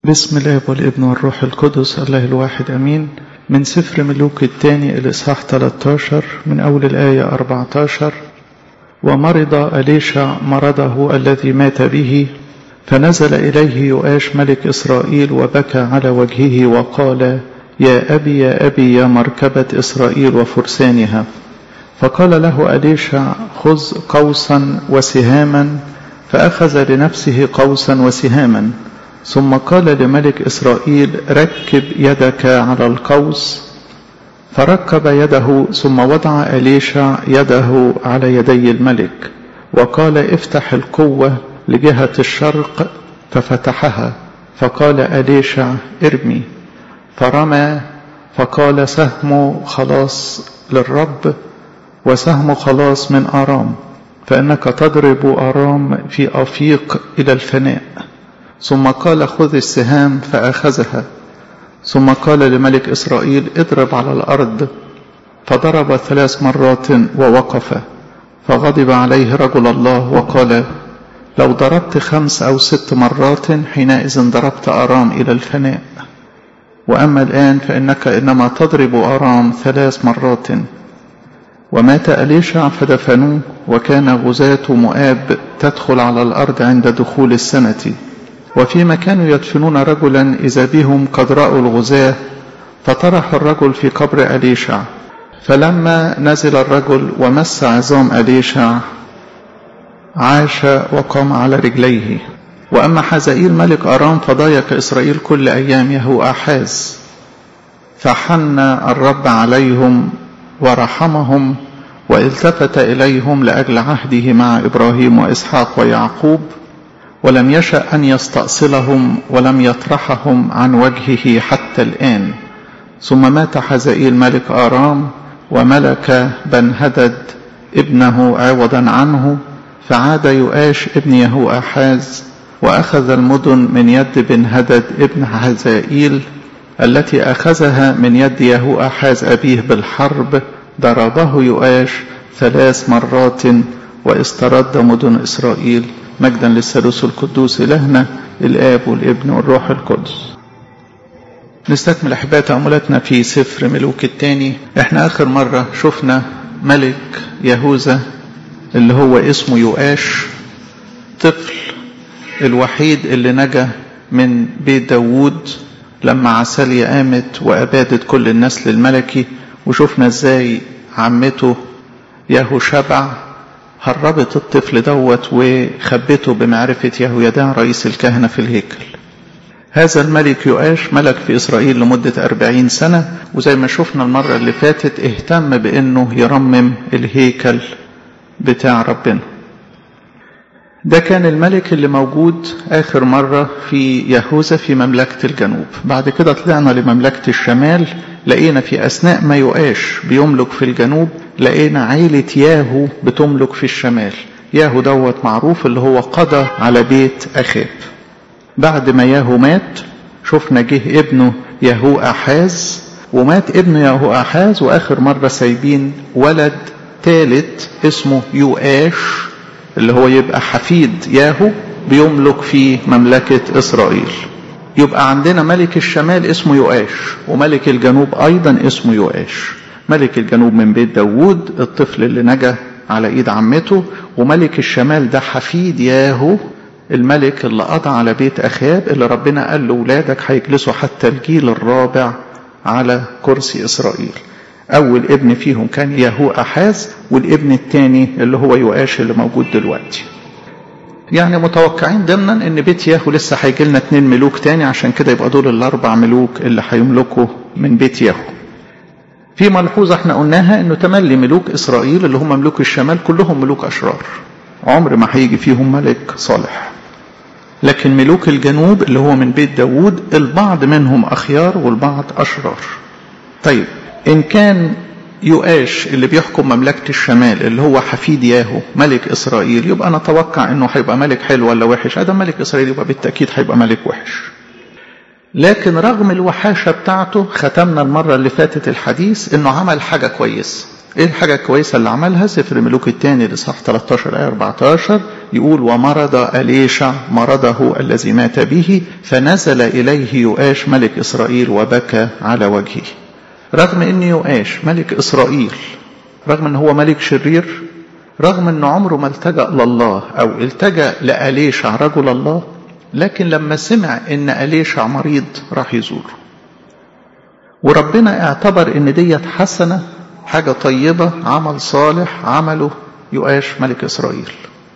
بسم الله والابن والروح القدس الله الواحد أمين من سفر ملوك الثاني الإصحاح 13 من أول الآية 14 ومرض أليشع مرضه الذي مات به فنزل إليه يؤاش ملك إسرائيل وبكى على وجهه وقال يا أبي يا أبي يا مركبة إسرائيل وفرسانها فقال له أليشع خذ قوسا وسهاما فأخذ لنفسه قوسا وسهاما ثم قال لملك إسرائيل ركب يدك على القوس فركب يده ثم وضع أليشع يده على يدي الملك وقال افتح القوة لجهة الشرق ففتحها فقال أليشع ارمي فرمى فقال سهم خلاص للرب وسهم خلاص من آرام فإنك تضرب آرام في أفيق إلى الفناء ثم قال خذ السهام فأخذها ثم قال لملك إسرائيل اضرب على الأرض فضرب ثلاث مرات ووقف فغضب عليه رجل الله وقال لو ضربت خمس أو ست مرات حينئذ ضربت أرام إلى الفناء وأما الآن فإنك إنما تضرب أرام ثلاث مرات ومات أليشع فدفنوه وكان غزاة مؤاب تدخل على الأرض عند دخول السنة وفيما كانوا يدفنون رجلا إذا بهم قد رأوا الغزاة فطرح الرجل في قبر أليشع فلما نزل الرجل ومس عظام أليشع عاش وقام على رجليه وأما حزائيل ملك أرام فضايق إسرائيل كل أيام يهو أحاز فحن الرب عليهم ورحمهم والتفت إليهم لأجل عهده مع إبراهيم وإسحاق ويعقوب ولم يشأ أن يستأصلهم ولم يطرحهم عن وجهه حتى الآن ثم مات حزائيل ملك آرام وملك بن هدد ابنه عوضا عنه فعاد يؤاش ابن يهو أحاز وأخذ المدن من يد بن هدد ابن حزائيل التي أخذها من يد يهو أحاز أبيه بالحرب ضربه يؤاش ثلاث مرات واسترد مدن إسرائيل مجدا للثالوث القدوس إلهنا الآب والابن والروح القدس نستكمل أحباء تأملاتنا في سفر ملوك الثاني احنا آخر مرة شفنا ملك يهوذا اللي هو اسمه يؤاش طفل الوحيد اللي نجا من بيت داوود لما عسالية قامت وأبادت كل النسل الملكي وشفنا ازاي عمته يهو شبع هربت الطفل دوت وخبته بمعرفة يهويدان رئيس الكهنة في الهيكل هذا الملك يؤاش ملك في إسرائيل لمدة أربعين سنة وزي ما شفنا المرة اللي فاتت اهتم بأنه يرمم الهيكل بتاع ربنا ده كان الملك اللي موجود آخر مرة في يهوذا في مملكة الجنوب بعد كده طلعنا لمملكة الشمال لقينا في أثناء ما يؤاش بيملك في الجنوب لقينا عيلة ياهو بتملك في الشمال ياهو دوت معروف اللي هو قضى على بيت أخاب بعد ما ياهو مات شفنا جه ابنه يهو أحاز ومات ابن يهو أحاز وآخر مرة سايبين ولد ثالث اسمه يؤاش اللي هو يبقى حفيد ياهو بيملك في مملكة إسرائيل يبقى عندنا ملك الشمال اسمه يؤاش وملك الجنوب أيضا اسمه يؤاش ملك الجنوب من بيت داوود الطفل اللي نجا على ايد عمته وملك الشمال ده حفيد ياهو الملك اللي قضى على بيت اخاب اللي ربنا قال له ولادك هيجلسوا حتى الجيل الرابع على كرسي اسرائيل اول ابن فيهم كان ياهو احاز والابن الثاني اللي هو يؤاش اللي موجود دلوقتي يعني متوقعين ضمنا ان بيت ياهو لسه هيجي لنا اتنين ملوك تاني عشان كده يبقى دول الاربع ملوك اللي هيملكوا من بيت ياهو في ملحوظة احنا قلناها انه تملي ملوك اسرائيل اللي هم ملوك الشمال كلهم ملوك اشرار عمر ما هيجي فيهم ملك صالح لكن ملوك الجنوب اللي هو من بيت داوود البعض منهم اخيار والبعض اشرار طيب ان كان يؤاش اللي بيحكم مملكة الشمال اللي هو حفيد ياهو ملك إسرائيل يبقى نتوقع أنه هيبقى ملك حلو ولا وحش هذا ملك إسرائيل يبقى بالتأكيد هيبقى ملك وحش لكن رغم الوحاشة بتاعته ختمنا المرة اللي فاتت الحديث أنه عمل حاجة كويس ايه الحاجة الكويسة اللي عملها سفر ملوك الثاني لصح 13 آية 14 يقول ومرض أليشع مرضه الذي مات به فنزل إليه يؤاش ملك إسرائيل وبكى على وجهه رغم ان يؤاش ملك إسرائيل رغم ان هو ملك شرير رغم ان عمره ما التجأ لله او التجأ لأليشع رجل الله لكن لما سمع ان أليشع مريض راح يزوره وربنا اعتبر ان ديت حسنة حاجة طيبة عمل صالح عمله يؤاش ملك إسرائيل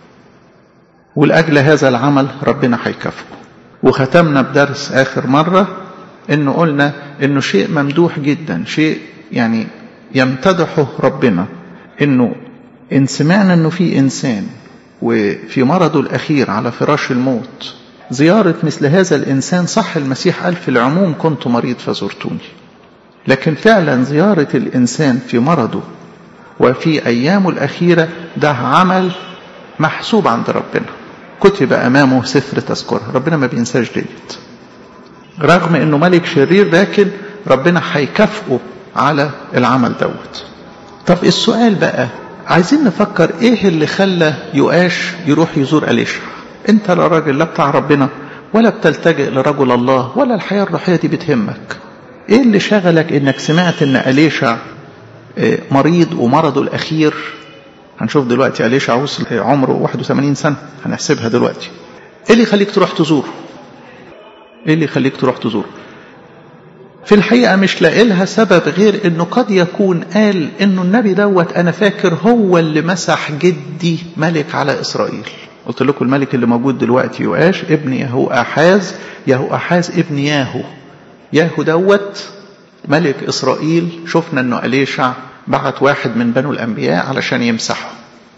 ولأجل هذا العمل ربنا هيكافئه وختمنا بدرس آخر مرة إنه قلنا إنه شيء ممدوح جدا شيء يعني يمتدحه ربنا إنه إن سمعنا إنه في إنسان وفي مرضه الأخير على فراش الموت زيارة مثل هذا الإنسان صح المسيح قال في العموم كنت مريض فزرتوني لكن فعلا زيارة الإنسان في مرضه وفي أيامه الأخيرة ده عمل محسوب عند ربنا كتب أمامه سفر تذكرة ربنا ما بينساش ديت رغم أنه ملك شرير لكن ربنا هيكافئه على العمل دوت طب السؤال بقى عايزين نفكر ايه اللي خلى يؤاش يروح يزور أليشع انت لا راجل لا بتاع ربنا ولا بتلتجئ لرجل الله ولا الحياة الروحية دي بتهمك ايه اللي شغلك انك سمعت ان أليشع مريض ومرضه الأخير هنشوف دلوقتي أليشع وصل عمره 81 سنة هنحسبها دلوقتي ايه اللي يخليك تروح تزوره ايه اللي يخليك تروح تزوره في الحقيقة مش لاقي لها سبب غير انه قد يكون قال انه النبي دوت انا فاكر هو اللي مسح جدي ملك على اسرائيل قلت لكم الملك اللي موجود دلوقتي يؤاش ابن يهو احاز يهو احاز ابن ياهو ياهو دوت ملك اسرائيل شفنا انه اليشع بعت واحد من بنو الانبياء علشان يمسحه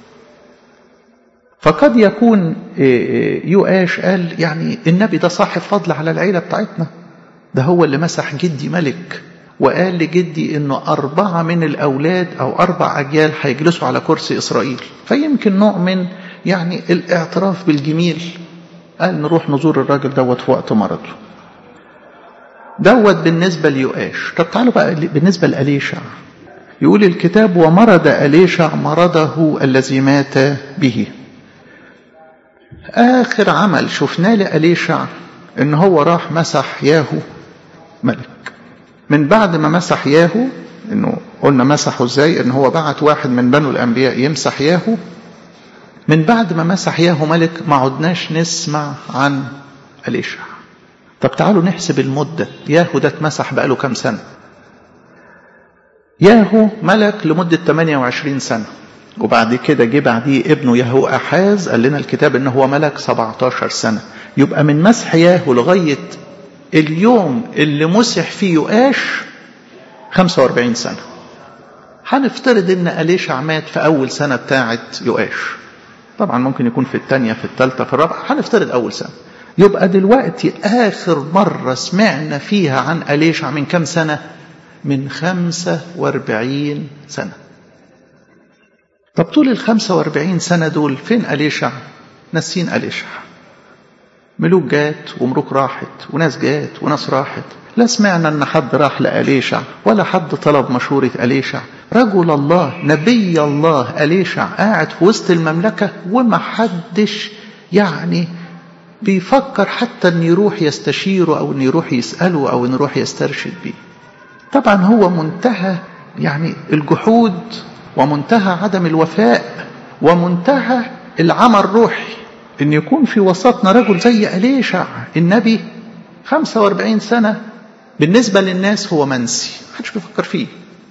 فقد يكون يؤاش قال يعني النبي ده صاحب فضل على العيلة بتاعتنا ده هو اللي مسح جدي ملك وقال لجدي انه أربعة من الأولاد أو أربع أجيال هيجلسوا على كرسي إسرائيل فيمكن نوع من يعني الاعتراف بالجميل قال نروح نزور الراجل دوت في وقت مرضه دوت بالنسبة ليؤاش طب تعالوا بقى بالنسبة لأليشع يقول الكتاب ومرض أليشع مرضه الذي مات به آخر عمل شفناه لأليشع إن هو راح مسح ياهو ملك من بعد ما مسح ياهو إنه قلنا مسحه إزاي إن هو بعت واحد من بنو الأنبياء يمسح ياهو من بعد ما مسح ياهو ملك ما عدناش نسمع عن أليشع طب تعالوا نحسب المدة ياهو ده اتمسح بقاله كام سنة ياهو ملك لمدة 28 سنة وبعد كده جه بعديه ابنه يهو أحاز قال لنا الكتاب ان هو ملك 17 سنة يبقى من مسح ياهو لغاية اليوم اللي مسح فيه يؤاش 45 سنة هنفترض ان أليشع مات في أول سنة بتاعة يؤاش طبعا ممكن يكون في الثانية في الثالثة في الرابعة هنفترض أول سنة يبقى دلوقتي آخر مرة سمعنا فيها عن أليشع من كم سنة من 45 سنة طب طول ال 45 سنة دول فين أليشع ناسين أليشع ملوك جات وملوك راحت وناس جات وناس راحت لا سمعنا ان حد راح لأليشع ولا حد طلب مشورة أليشع رجل الله نبي الله أليشع قاعد في وسط المملكة وما حدش يعني بيفكر حتى ان يروح يستشيره او ان يروح يسأله او ان يروح يسترشد بيه طبعا هو منتهى يعني الجحود ومنتهى عدم الوفاء ومنتهى العمى الروحي ان يكون في وسطنا رجل زي أليشع النبي 45 سنة بالنسبة للناس هو منسي محدش بيفكر فيه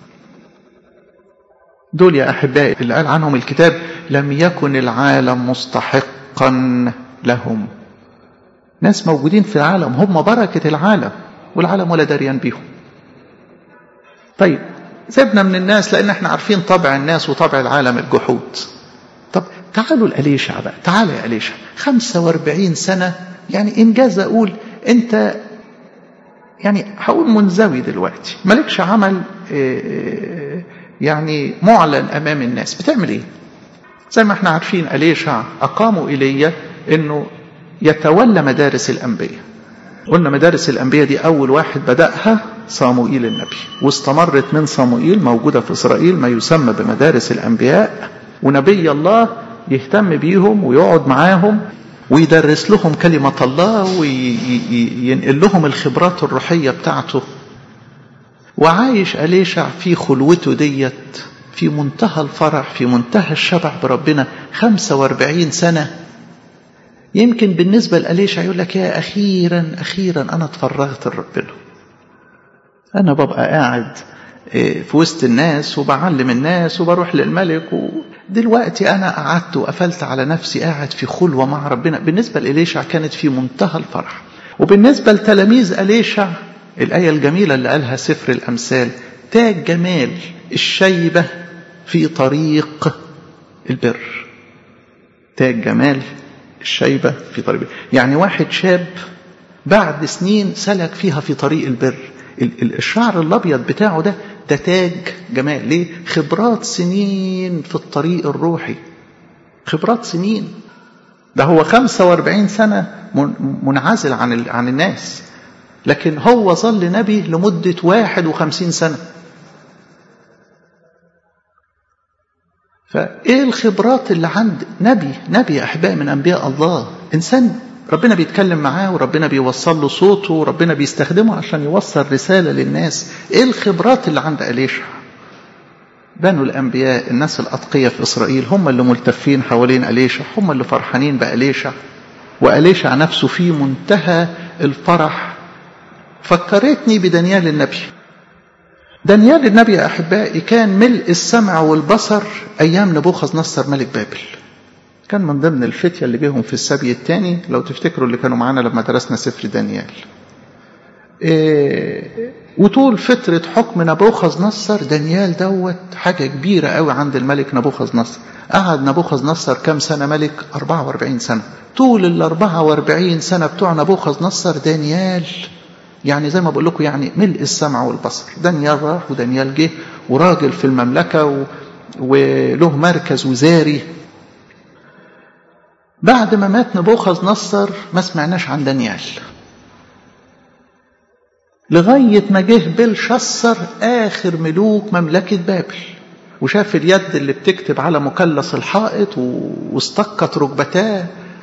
دول يا أحبائي اللي قال عنهم الكتاب لم يكن العالم مستحقا لهم ناس موجودين في العالم هم بركة العالم والعالم ولا دريان بيهم طيب سيبنا من الناس لأن احنا عارفين طبع الناس وطبع العالم الجحود طب تعالوا لأليشع بقى تعالوا يا أليشع 45 سنة يعني إنجاز أقول أنت يعني هقول منزوي دلوقتي مالكش عمل يعني معلن أمام الناس بتعمل إيه زي ما احنا عارفين أليشع أقاموا إلي أنه يتولى مدارس الأنبياء قلنا مدارس الأنبياء دي أول واحد بدأها صاموئيل النبي واستمرت من صاموئيل موجودة في إسرائيل ما يسمى بمدارس الأنبياء ونبي الله يهتم بيهم ويقعد معاهم ويدرس لهم كلمة الله وينقل لهم الخبرات الروحية بتاعته وعايش أليشع في خلوته ديت في منتهى الفرح في منتهى الشبع بربنا 45 سنة يمكن بالنسبة لأليشع يقول لك يا أخيرا أخيرا أنا اتفرغت لربنا أنا ببقى قاعد في وسط الناس وبعلم الناس وبروح للملك ودلوقتي أنا قعدت وقفلت على نفسي قاعد في خلوة مع ربنا بالنسبة لإليشع كانت في منتهى الفرح وبالنسبة لتلاميذ أليشع الآية الجميلة اللي قالها سفر الأمثال تاج جمال الشيبة في طريق البر تاج جمال الشيبة في طريق البر يعني واحد شاب بعد سنين سلك فيها في طريق البر الشعر الأبيض بتاعه ده ده تاج جمال ليه خبرات سنين في الطريق الروحي خبرات سنين ده هو 45 سنة منعزل عن عن الناس لكن هو ظل نبي لمدة 51 سنة فايه الخبرات اللي عند نبي نبي احبائي من انبياء الله انسان ربنا بيتكلم معاه وربنا بيوصل له صوته وربنا بيستخدمه عشان يوصل رساله للناس ايه الخبرات اللي عند اليشع بنو الانبياء الناس الاتقياء في اسرائيل هم اللي ملتفين حوالين اليشع هم اللي فرحانين باليشع واليشع نفسه في منتهى الفرح فكرتني بدانيال النبي دانيال النبي يا أحبائي كان ملء السمع والبصر أيام نبوخذ نصر ملك بابل كان من ضمن الفتية اللي جيهم في السبي الثاني لو تفتكروا اللي كانوا معانا لما درسنا سفر دانيال إيه وطول فترة حكم نبوخذ نصر دانيال دوت حاجة كبيرة قوي عند الملك نبوخذ نصر قعد نبوخذ نصر كام سنة ملك 44 سنة طول ال 44 سنة بتوع نبوخذ نصر دانيال يعني زي ما بقول لكم يعني ملء السمع والبصر دانيال راح ودانيال جه وراجل في المملكة و... وله مركز وزاري بعد ما مات نبوخذ نصر ما سمعناش عن دانيال لغاية ما جه بلشصر آخر ملوك مملكة بابل وشاف اليد اللي بتكتب على مثلث الحائط واستقت ركبتاه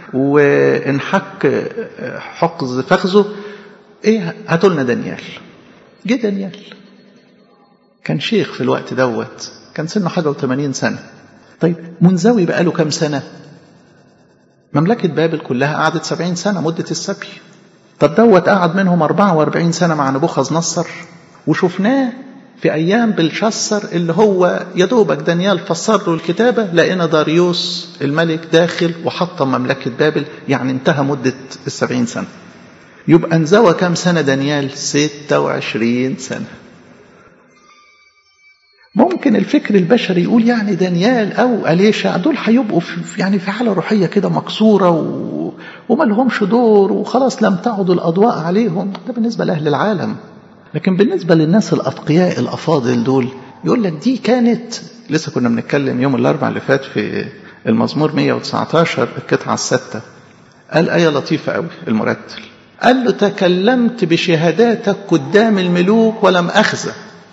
وانحك حقز فخذه ايه هاتوا لنا دانيال جه دانيال كان شيخ في الوقت دوت كان سنه حاجه و80 سنه طيب منزوي بقاله كام سنه مملكة بابل كلها قعدت 70 سنة مدة السبي طب دوت قعد منهم 44 سنة مع نبوخذ نصر وشفناه في أيام بلشسر اللي هو يا دوبك دانيال فسر له الكتابة لقينا داريوس الملك داخل وحطم مملكة بابل يعني انتهى مدة السبعين سنة يبقى انزوى كام سنة دانيال 26 سنة ممكن الفكر البشري يقول يعني دانيال او اليشع دول هيبقوا في يعني في حاله روحيه كده مكسوره و... وما لهمش دور وخلاص لم تعد الاضواء عليهم ده بالنسبه لاهل العالم لكن بالنسبه للناس الاتقياء الافاضل دول يقول لك دي كانت لسه كنا بنتكلم يوم الاربعاء اللي فات في المزمور 119 القطعه السادسه قال ايه لطيفه قوي المرتل قال له تكلمت بشهاداتك قدام الملوك ولم اخزى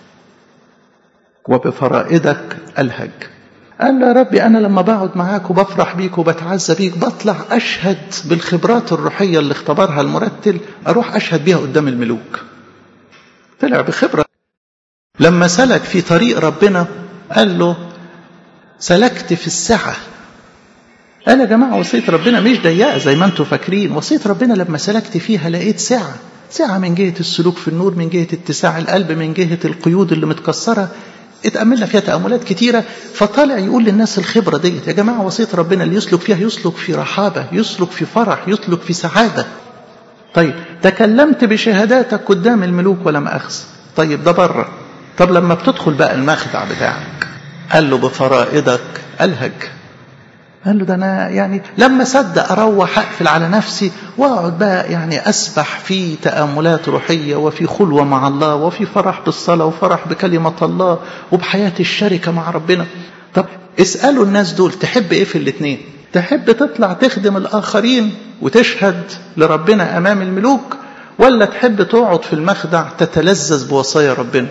وبفرائدك الهج قال له يا ربي أنا لما بقعد معاك وبفرح بيك وبتعزى بيك بطلع أشهد بالخبرات الروحية اللي اختبرها المرتل أروح أشهد بيها قدام الملوك طلع بخبرة لما سلك في طريق ربنا قال له سلكت في السعة قال يا جماعة وصية ربنا مش ضيقة زي ما انتم فاكرين وصية ربنا لما سلكت فيها لقيت سعة سعة من جهة السلوك في النور من جهة اتساع القلب من جهة القيود اللي متكسرة اتأملنا فيها تأملات كتيرة فطالع يقول للناس الخبرة ديت يا جماعة وصية ربنا اللي يسلك فيها يسلك في رحابة يسلك في فرح يسلك في سعادة طيب تكلمت بشهاداتك قدام الملوك ولم أخذ طيب ده بره طب لما بتدخل بقى المخدع بتاعك قال له بفرائدك ألهج قال له ده انا يعني لما صدق اروح اقفل على نفسي واقعد بقى يعني اسبح في تاملات روحيه وفي خلوه مع الله وفي فرح بالصلاه وفرح بكلمه الله وبحياه الشركه مع ربنا طب اسالوا الناس دول تحب ايه في الاثنين تحب تطلع تخدم الاخرين وتشهد لربنا امام الملوك ولا تحب تقعد في المخدع تتلذذ بوصايا ربنا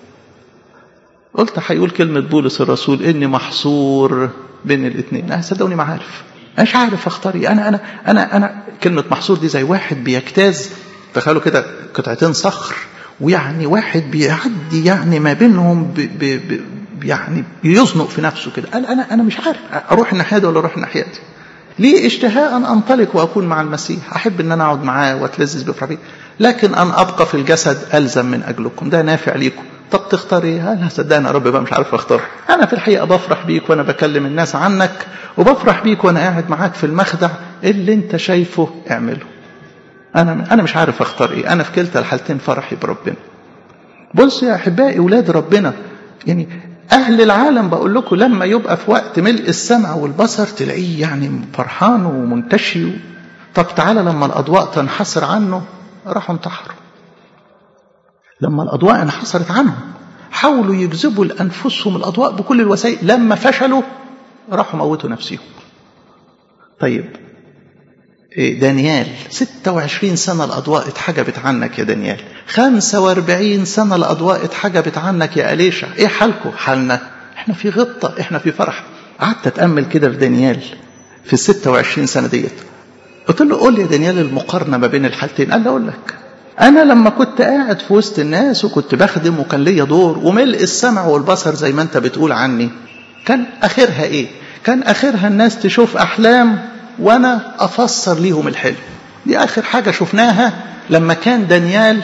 قلت هيقول كلمة بولس الرسول إني محصور بين الاثنين أنا صدقوني ما عارف مش عارف اختار ايه انا انا انا انا كلمه محصور دي زي واحد بيجتاز تخيلوا كده قطعتين صخر ويعني واحد بيعدي يعني ما بينهم ب ب ب يعني بيزنق في نفسه كده قال انا انا مش عارف اروح الناحيه دي ولا اروح الناحيه دي ليه اشتهاء ان انطلق واكون مع المسيح احب ان انا اقعد معاه واتلذذ بفرحي لكن ان ابقى في الجسد الزم من اجلكم ده نافع ليكم طب تختار ايه؟ انا صدقني يا رب بقى مش عارف اختار. انا في الحقيقه بفرح بيك وانا بكلم الناس عنك وبفرح بيك وانا قاعد معاك في المخدع اللي انت شايفه اعمله. انا انا مش عارف اختار ايه، انا في كلتا الحالتين فرحي بربنا. بصوا يا احبائي اولاد ربنا يعني اهل العالم بقول لكم لما يبقى في وقت ملء السمع والبصر تلاقيه يعني فرحان ومنتشي طب تعالى لما الاضواء تنحصر عنه راحوا انتحروا. لما الأضواء انحصرت عنهم حاولوا يجذبوا لأنفسهم الأضواء بكل الوسائل لما فشلوا راحوا موتوا نفسهم طيب دانيال 26 سنة الأضواء اتحجبت عنك يا دانيال 45 سنة الأضواء اتحجبت عنك يا أليشع إيه حالكم حالنا إحنا في غطة إحنا في فرح قعدت أتأمل كده في دانيال في ال 26 سنة ديت قلت له قول لي يا دانيال المقارنة ما بين الحالتين قال لي أقول لك أنا لما كنت قاعد في وسط الناس وكنت بخدم وكان ليا دور وملء السمع والبصر زي ما أنت بتقول عني كان آخرها إيه؟ كان آخرها الناس تشوف أحلام وأنا أفسر ليهم الحلم. دي آخر حاجة شفناها لما كان دانيال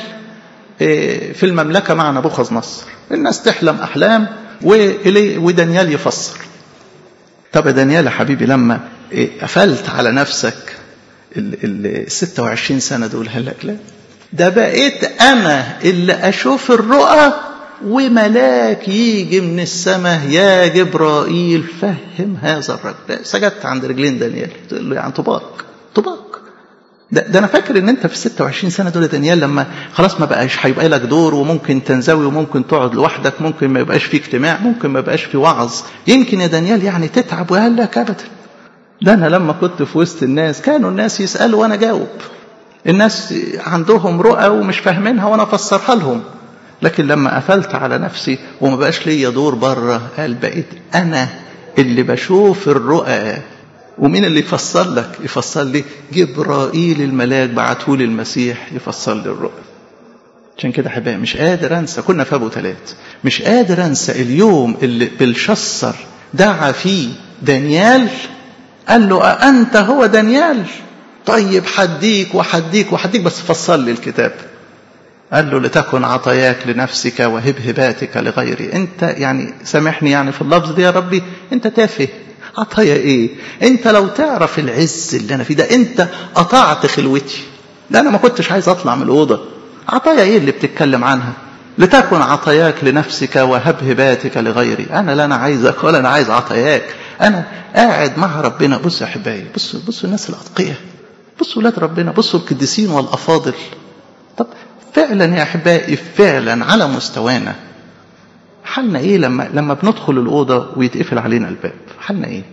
في المملكة مع نبوخذ نصر. الناس تحلم أحلام ودانيال يفسر. طب يا دانيال يا حبيبي لما قفلت على نفسك ال 26 سنة دول هل لك لا؟ ده بقيت انا اللي اشوف الرؤى وملاك يجي من السماء يا جبرائيل فهم هذا الرجل سجدت عند رجلين دانيال تقول له يعني طباق طباق ده, ده انا فاكر ان انت في 26 سنه دول دانيال لما خلاص ما بقاش هيبقى لك دور وممكن تنزوي وممكن تقعد لوحدك ممكن ما يبقاش في اجتماع ممكن ما يبقاش في وعظ يمكن يا دانيال يعني تتعب وقال لك ابدا ده انا لما كنت في وسط الناس كانوا الناس يسالوا وانا جاوب الناس عندهم رؤى ومش فاهمينها وانا افسرها لهم لكن لما قفلت على نفسي وما بقاش ليا دور بره قال بقيت انا اللي بشوف الرؤى ومين اللي يفسر لك يفسر لي جبرائيل الملاك بعته لي المسيح يفسر لي الرؤى عشان كده حبايبي مش قادر انسى كنا في ابو ثلاث مش قادر انسى اليوم اللي بلشصر دعا فيه دانيال قال له أأنت هو دانيال طيب حديك وحديك وحديك بس فصل لي الكتاب قال له لتكن عطاياك لنفسك وهب هباتك لغيري انت يعني سامحني يعني في اللفظ ده يا ربي انت تافه عطايا ايه انت لو تعرف العز اللي انا فيه ده انت قطعت خلوتي ده انا ما كنتش عايز اطلع من الاوضه عطايا ايه اللي بتتكلم عنها لتكن عطاياك لنفسك وهب هباتك لغيري انا لا انا عايزك ولا انا عايز عطاياك انا قاعد مع ربنا بص يا احبائي بصوا بصوا الناس الاتقياء بصوا ولاد ربنا بصوا القديسين والافاضل طب فعلا يا احبائي فعلا على مستوانا حالنا ايه لما لما بندخل الاوضه ويتقفل علينا الباب حالنا ايه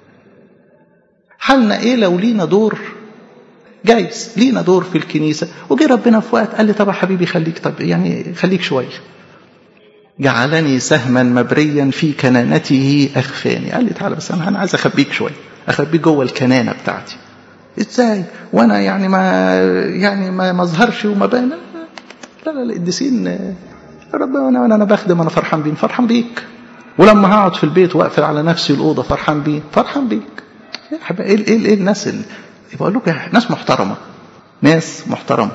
حالنا ايه لو لينا دور جايز لينا دور في الكنيسه وجي ربنا في وقت قال لي طب يا حبيبي خليك طب يعني خليك شويه جعلني سهما مبريا في كنانته اخفاني قال لي تعالى بس انا انا عايز اخبيك شويه اخبيك جوه الكنانه بتاعتي ازاي وانا يعني ما يعني ما مظهرش وما بان لا لا القديسين ربنا انا انا بخدم انا فرحان بيه فرحان بيك ولما هقعد في البيت واقفل على نفسي الاوضه فرحان بيه فرحان بيك ايه ايه ايه الناس اللي بقول لكم ناس محترمه ناس محترمه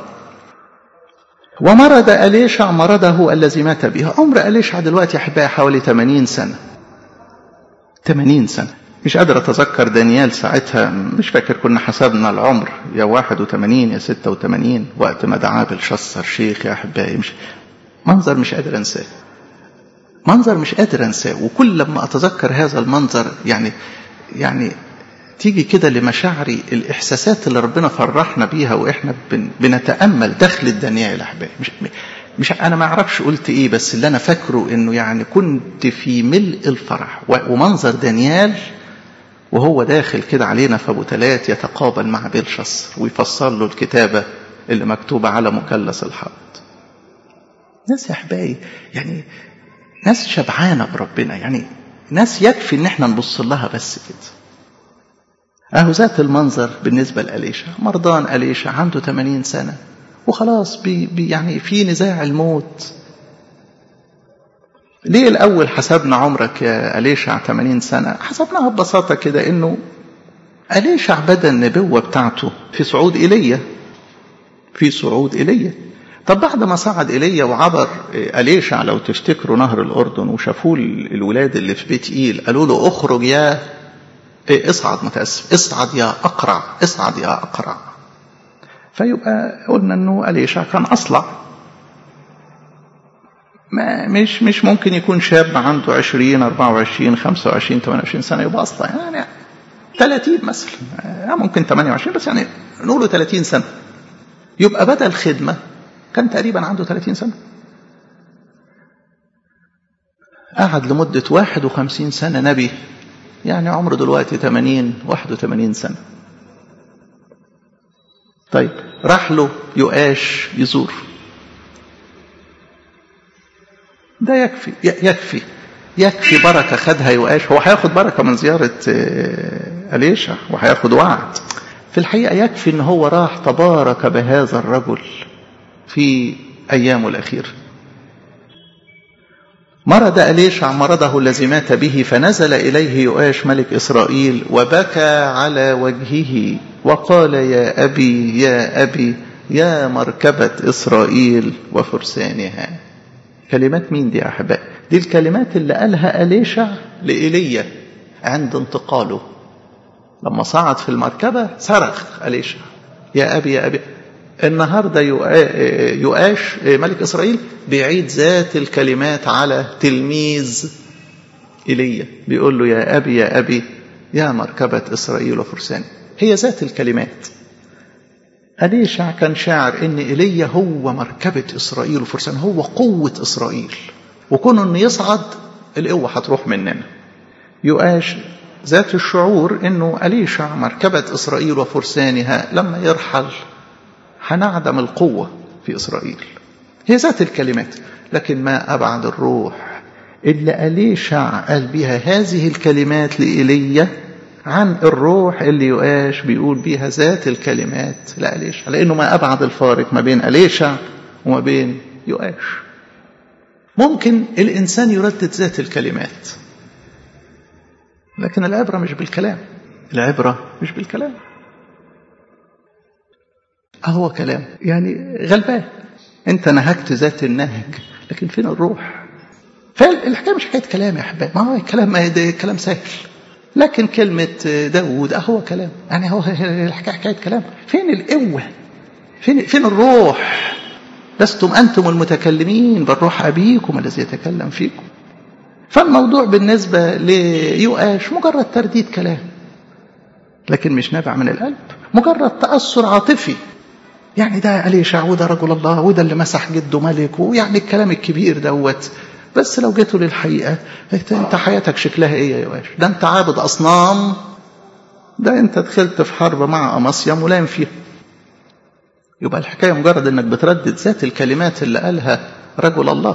ومرض أليشع مرضه الذي مات به عمر أليشع دلوقتي يا أحبائي حوالي 80 سنة 80 سنة مش قادر أتذكر دانيال ساعتها مش فاكر كنا حسبنا العمر يا 81 يا 86 وقت ما دعاه بالشصر شيخ يا أحبائي مش منظر مش قادر أنساه منظر مش قادر أنساه وكل لما أتذكر هذا المنظر يعني يعني تيجي كده لمشاعري الإحساسات اللي ربنا فرحنا بيها وإحنا بن بنتأمل دخل دانيال أحبائي مش, مش أنا ما أعرفش قلت إيه بس اللي أنا فاكره إنه يعني كنت في ملء الفرح ومنظر دانيال وهو داخل كده علينا في أبو تلات يتقابل مع بيلشصر ويفسر له الكتابة اللي مكتوبة على مثلث الحائط ناس يا أحبائي يعني ناس شبعانة بربنا يعني ناس يكفي ان احنا نبص لها بس كده اهو ذات المنظر بالنسبة لأليشا مرضان أليشا عنده 80 سنة وخلاص بي بي يعني في نزاع الموت ليه الأول حسبنا عمرك يا أليشع 80 سنة حسبناها ببساطة كده إنه أليشع بدا النبوة بتاعته في صعود إيليا في صعود إيليا طب بعد ما صعد إيليا وعبر أليشع لو تفتكروا نهر الأردن وشافوه الولاد اللي في بيت إيل قالوا له اخرج يا إيه اصعد متأسف اصعد يا أقرع اصعد يا أقرع فيبقى قلنا انه أليشع كان أصلع ما مش مش ممكن يكون شاب عنده 20 24 25 28 سنة يبقى أصلع يعني 30 مثلا ممكن 28 بس يعني نقوله 30 سنة يبقى بدأ الخدمة كان تقريبا عنده 30 سنة قعد لمدة 51 سنة نبي يعني عمره دلوقتي 80 81 سنة طيب راح له يؤاش يزور ده يكفي يكفي يكفي بركة خدها يؤاش هو هياخد بركة من زيارة أليشع وهياخد وعد في الحقيقة يكفي ان هو راح تبارك بهذا الرجل في أيامه الأخيرة مرض أليشع مرضه الذي مات به فنزل إليه يؤاش ملك إسرائيل وبكى على وجهه وقال يا أبي يا أبي يا مركبة إسرائيل وفرسانها كلمات مين دي يا أحبائي دي الكلمات اللي قالها أليشع لإيليا عند انتقاله لما صعد في المركبة صرخ أليشع يا أبي يا أبي النهاردة يؤاش ملك إسرائيل بيعيد ذات الكلمات على تلميذ إيليا بيقول له يا أبي يا أبي يا مركبة إسرائيل وفرسان هي ذات الكلمات أليشع كان شاعر إن إيليا هو مركبة إسرائيل وفرسان هو قوة إسرائيل وكونه إنه يصعد القوة هتروح مننا يؤاش ذات الشعور إنه أليشع مركبة إسرائيل وفرسانها لما يرحل هنعدم القوة في إسرائيل هي ذات الكلمات لكن ما أبعد الروح اللي أليشع قال بها هذه الكلمات لإيليا عن الروح اللي يؤاش بيقول بيها ذات الكلمات لأليشع لأنه ما أبعد الفارق ما بين أليشع وما بين يؤاش ممكن الإنسان يردد ذات الكلمات لكن العبرة مش بالكلام العبرة مش بالكلام أهو كلام يعني غلبان أنت نهجت ذات النهج لكن فين الروح فالحكاية مش حكاية كلام يا أحباب ما هو الكلام ده كلام سهل لكن كلمة داود أهو كلام يعني هو الحكاية حكاية كلام فين القوة فين, فين الروح لستم أنتم المتكلمين بل روح أبيكم الذي يتكلم فيكم فالموضوع بالنسبة ليؤاش مجرد ترديد كلام لكن مش نابع من القلب مجرد تأثر عاطفي يعني ده أليشع وده رجل الله وده اللي مسح جده ملك ويعني الكلام الكبير دوت بس لو جيتوا للحقيقة انت حياتك شكلها ايه يا يواش ده انت عابد أصنام ده انت دخلت في حرب مع أمصيا ملام فيها يبقى الحكاية مجرد انك بتردد ذات الكلمات اللي قالها رجل الله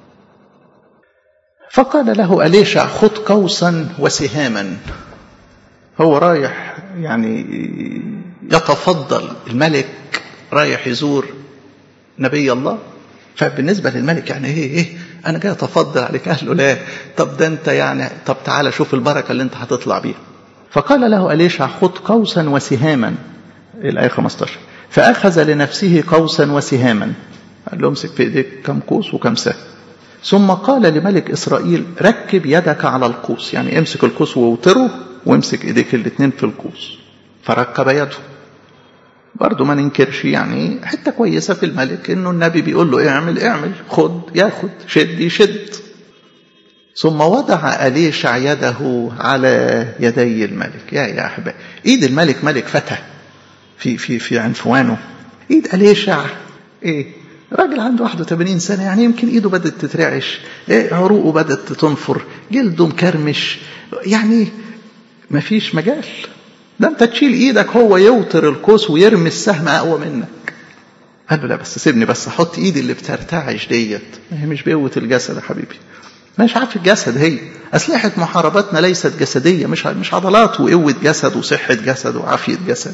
فقال له أليشع خذ قوسا وسهاما هو رايح يعني يتفضل الملك رايح يزور نبي الله فبالنسبة للملك يعني ايه ايه انا جاي اتفضل عليك قال له لا طب ده انت يعني طب تعالى شوف البركة اللي انت هتطلع بيها فقال له أليشع خذ قوسا وسهاما الآية 15 فأخذ لنفسه قوسا وسهاما قال له امسك في ايديك كم قوس وكم سهم ثم قال لملك إسرائيل ركب يدك على القوس يعني امسك القوس ووتره وامسك ايديك الاثنين في القوس فركب يده برضه ما ننكرش يعني حتة كويسة في الملك انه النبي بيقول له اعمل اعمل خد ياخد شد يشد ثم وضع أليشع يده على يدي الملك يا يا أحباب إيد الملك ملك فتى في في في عنفوانه إيد أليشع إيه راجل عنده 81 سنة يعني يمكن إيده بدأت تترعش إيه عروقه بدأت تنفر جلده مكرمش يعني مفيش مجال ده انت تشيل ايدك هو يوتر القوس ويرمي السهم اقوى منك قال له لا بس سيبني بس احط ايدي اللي بترتعش ديت ما هي مش بقوه الجسد يا حبيبي مش عارف الجسد هي اسلحه محاربتنا ليست جسديه مش مش عضلات وقوه جسد وصحه جسد وعافيه جسد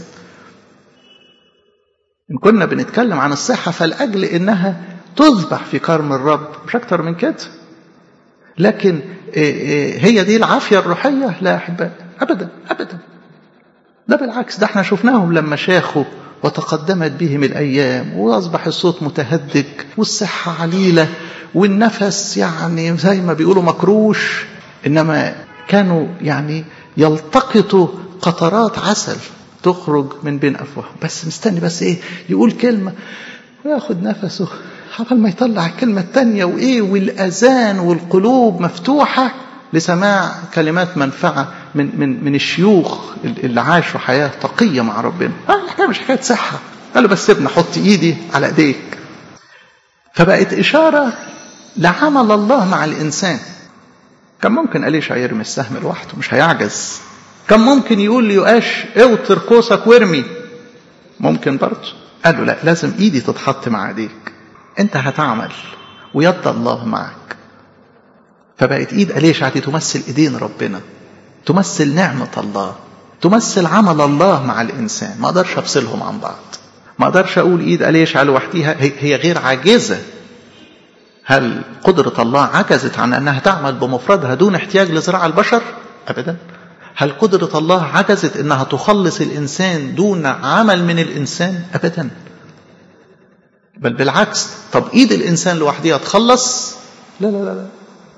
ان كنا بنتكلم عن الصحه فلاجل انها تذبح في كرم الرب مش اكتر من كده لكن هي دي العافيه الروحيه لا يا احبائي ابدا ابدا ده بالعكس ده احنا شفناهم لما شاخوا وتقدمت بهم الأيام وأصبح الصوت متهدج والصحة عليلة والنفس يعني زي ما بيقولوا مكروش إنما كانوا يعني يلتقطوا قطرات عسل تخرج من بين أفواههم بس مستني بس إيه يقول كلمة وياخد نفسه قبل ما يطلع الكلمة التانية وإيه والأذان والقلوب مفتوحة لسماع كلمات منفعة من من من الشيوخ اللي عاشوا حياة تقية مع ربنا. آه الحكاية مش حكاية صحة. قال له بس سيبني أحط إيدي على إيديك. فبقت إشارة لعمل الله مع الإنسان. كان ممكن أليشع يرمي السهم لوحده مش هيعجز. كان ممكن يقول ليؤاش اوتر قوسك وارمي. ممكن برضه. قال له لا لازم إيدي تتحط مع إيديك. أنت هتعمل ويد الله معك. فبقت ايد اليشع دي تمثل ايدين ربنا تمثل نعمة الله تمثل عمل الله مع الانسان ما اقدرش افصلهم عن بعض ما اقدرش اقول ايد اليشع لوحديها هي غير عاجزة هل قدرة الله عجزت عن انها تعمل بمفردها دون احتياج لزراعة البشر ابدا هل قدرة الله عجزت انها تخلص الانسان دون عمل من الانسان ابدا بل بالعكس طب ايد الانسان لوحديها تخلص لا لا لا, لا.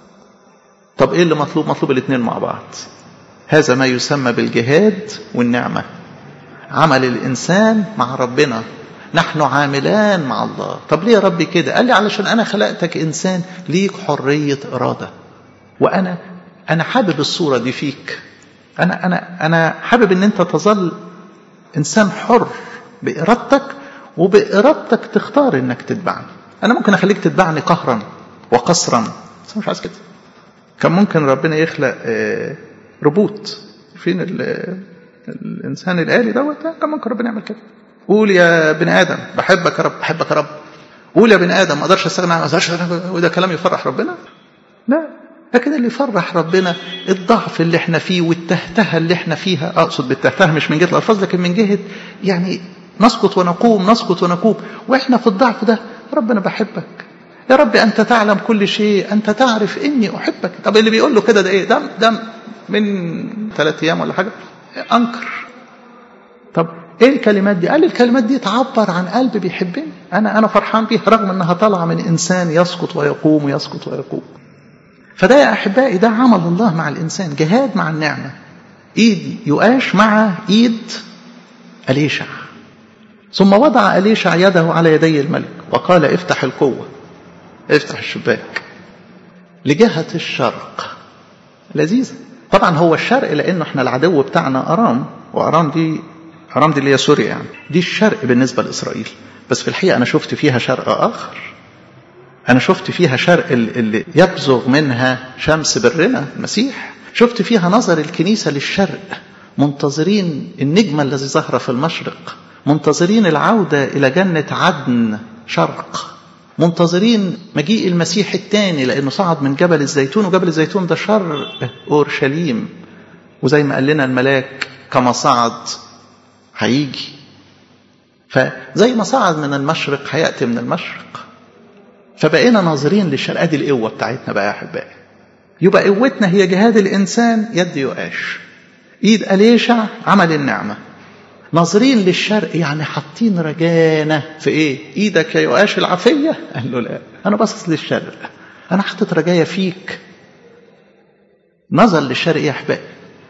طب ايه اللي مطلوب مطلوب الاثنين مع بعض هذا ما يسمى بالجهاد والنعمة عمل الإنسان مع ربنا نحن عاملان مع الله طب ليه يا ربي كده قال لي علشان أنا خلقتك إنسان ليك حرية إرادة وأنا أنا حابب الصورة دي فيك أنا أنا أنا حابب إن أنت تظل إنسان حر بإرادتك وبإرادتك تختار إنك تتبعني أنا ممكن أخليك تتبعني قهرا وقصرا بس مش عايز كده كان ممكن ربنا يخلق روبوت فين الانسان الالي دوت كان ممكن ربنا يعمل كده قول يا بني ادم بحبك يا رب بحبك يا رب قول يا بني ادم ما اقدرش استغنى عن ما وده كلام يفرح ربنا لا لكن اللي يفرح ربنا الضعف اللي احنا فيه والتهتهه اللي احنا فيها اقصد بالتهتهه مش من جهه الالفاظ لكن من جهه يعني نسقط ونقوم نسقط ونقوم واحنا في الضعف ده ربنا بحبك يا رب أنت تعلم كل شيء أنت تعرف إني أحبك طب اللي بيقول له كده ده إيه ده, ده من ثلاث أيام ولا حاجة أنكر طب إيه الكلمات دي قال الكلمات دي تعبر عن قلب بيحبني أنا أنا فرحان بيها رغم أنها طالعة من إنسان يسقط ويقوم ويسقط ويقوم فده يا أحبائي ده عمل الله مع الإنسان جهاد مع النعمة إيد يؤاش مع إيد أليشع ثم وضع أليشع يده على يدي الملك وقال افتح القوة افتح الشباك لجهة الشرق لذيذة طبعا هو الشرق لأنه احنا العدو بتاعنا أرام وأرام دي أرام دي اللي هي سوريا يعني دي الشرق بالنسبة لإسرائيل بس في الحقيقة أنا شفت فيها شرق آخر أنا شفت فيها شرق اللي يبزغ منها شمس برنا المسيح شفت فيها نظر الكنيسة للشرق منتظرين النجمة الذي ظهر في المشرق منتظرين العودة إلى جنة عدن شرق منتظرين مجيء المسيح الثاني لأنه صعد من جبل الزيتون وجبل الزيتون ده شرق أورشليم وزي ما قال لنا الملاك كما صعد هيجي فزي ما صعد من المشرق هيأتي من المشرق فبقينا ناظرين للشرق دي القوة بتاعتنا بقى يا أحبائي يبقى قوتنا هي جهاد الإنسان يد يؤاش إيد أليشع عمل النعمة ناظرين للشرق يعني حاطين رجانا في ايه ايدك يا يؤاش العافيه قال له لا انا باصص للشرق انا حاطط رجايا فيك نظر للشرق يا احبائي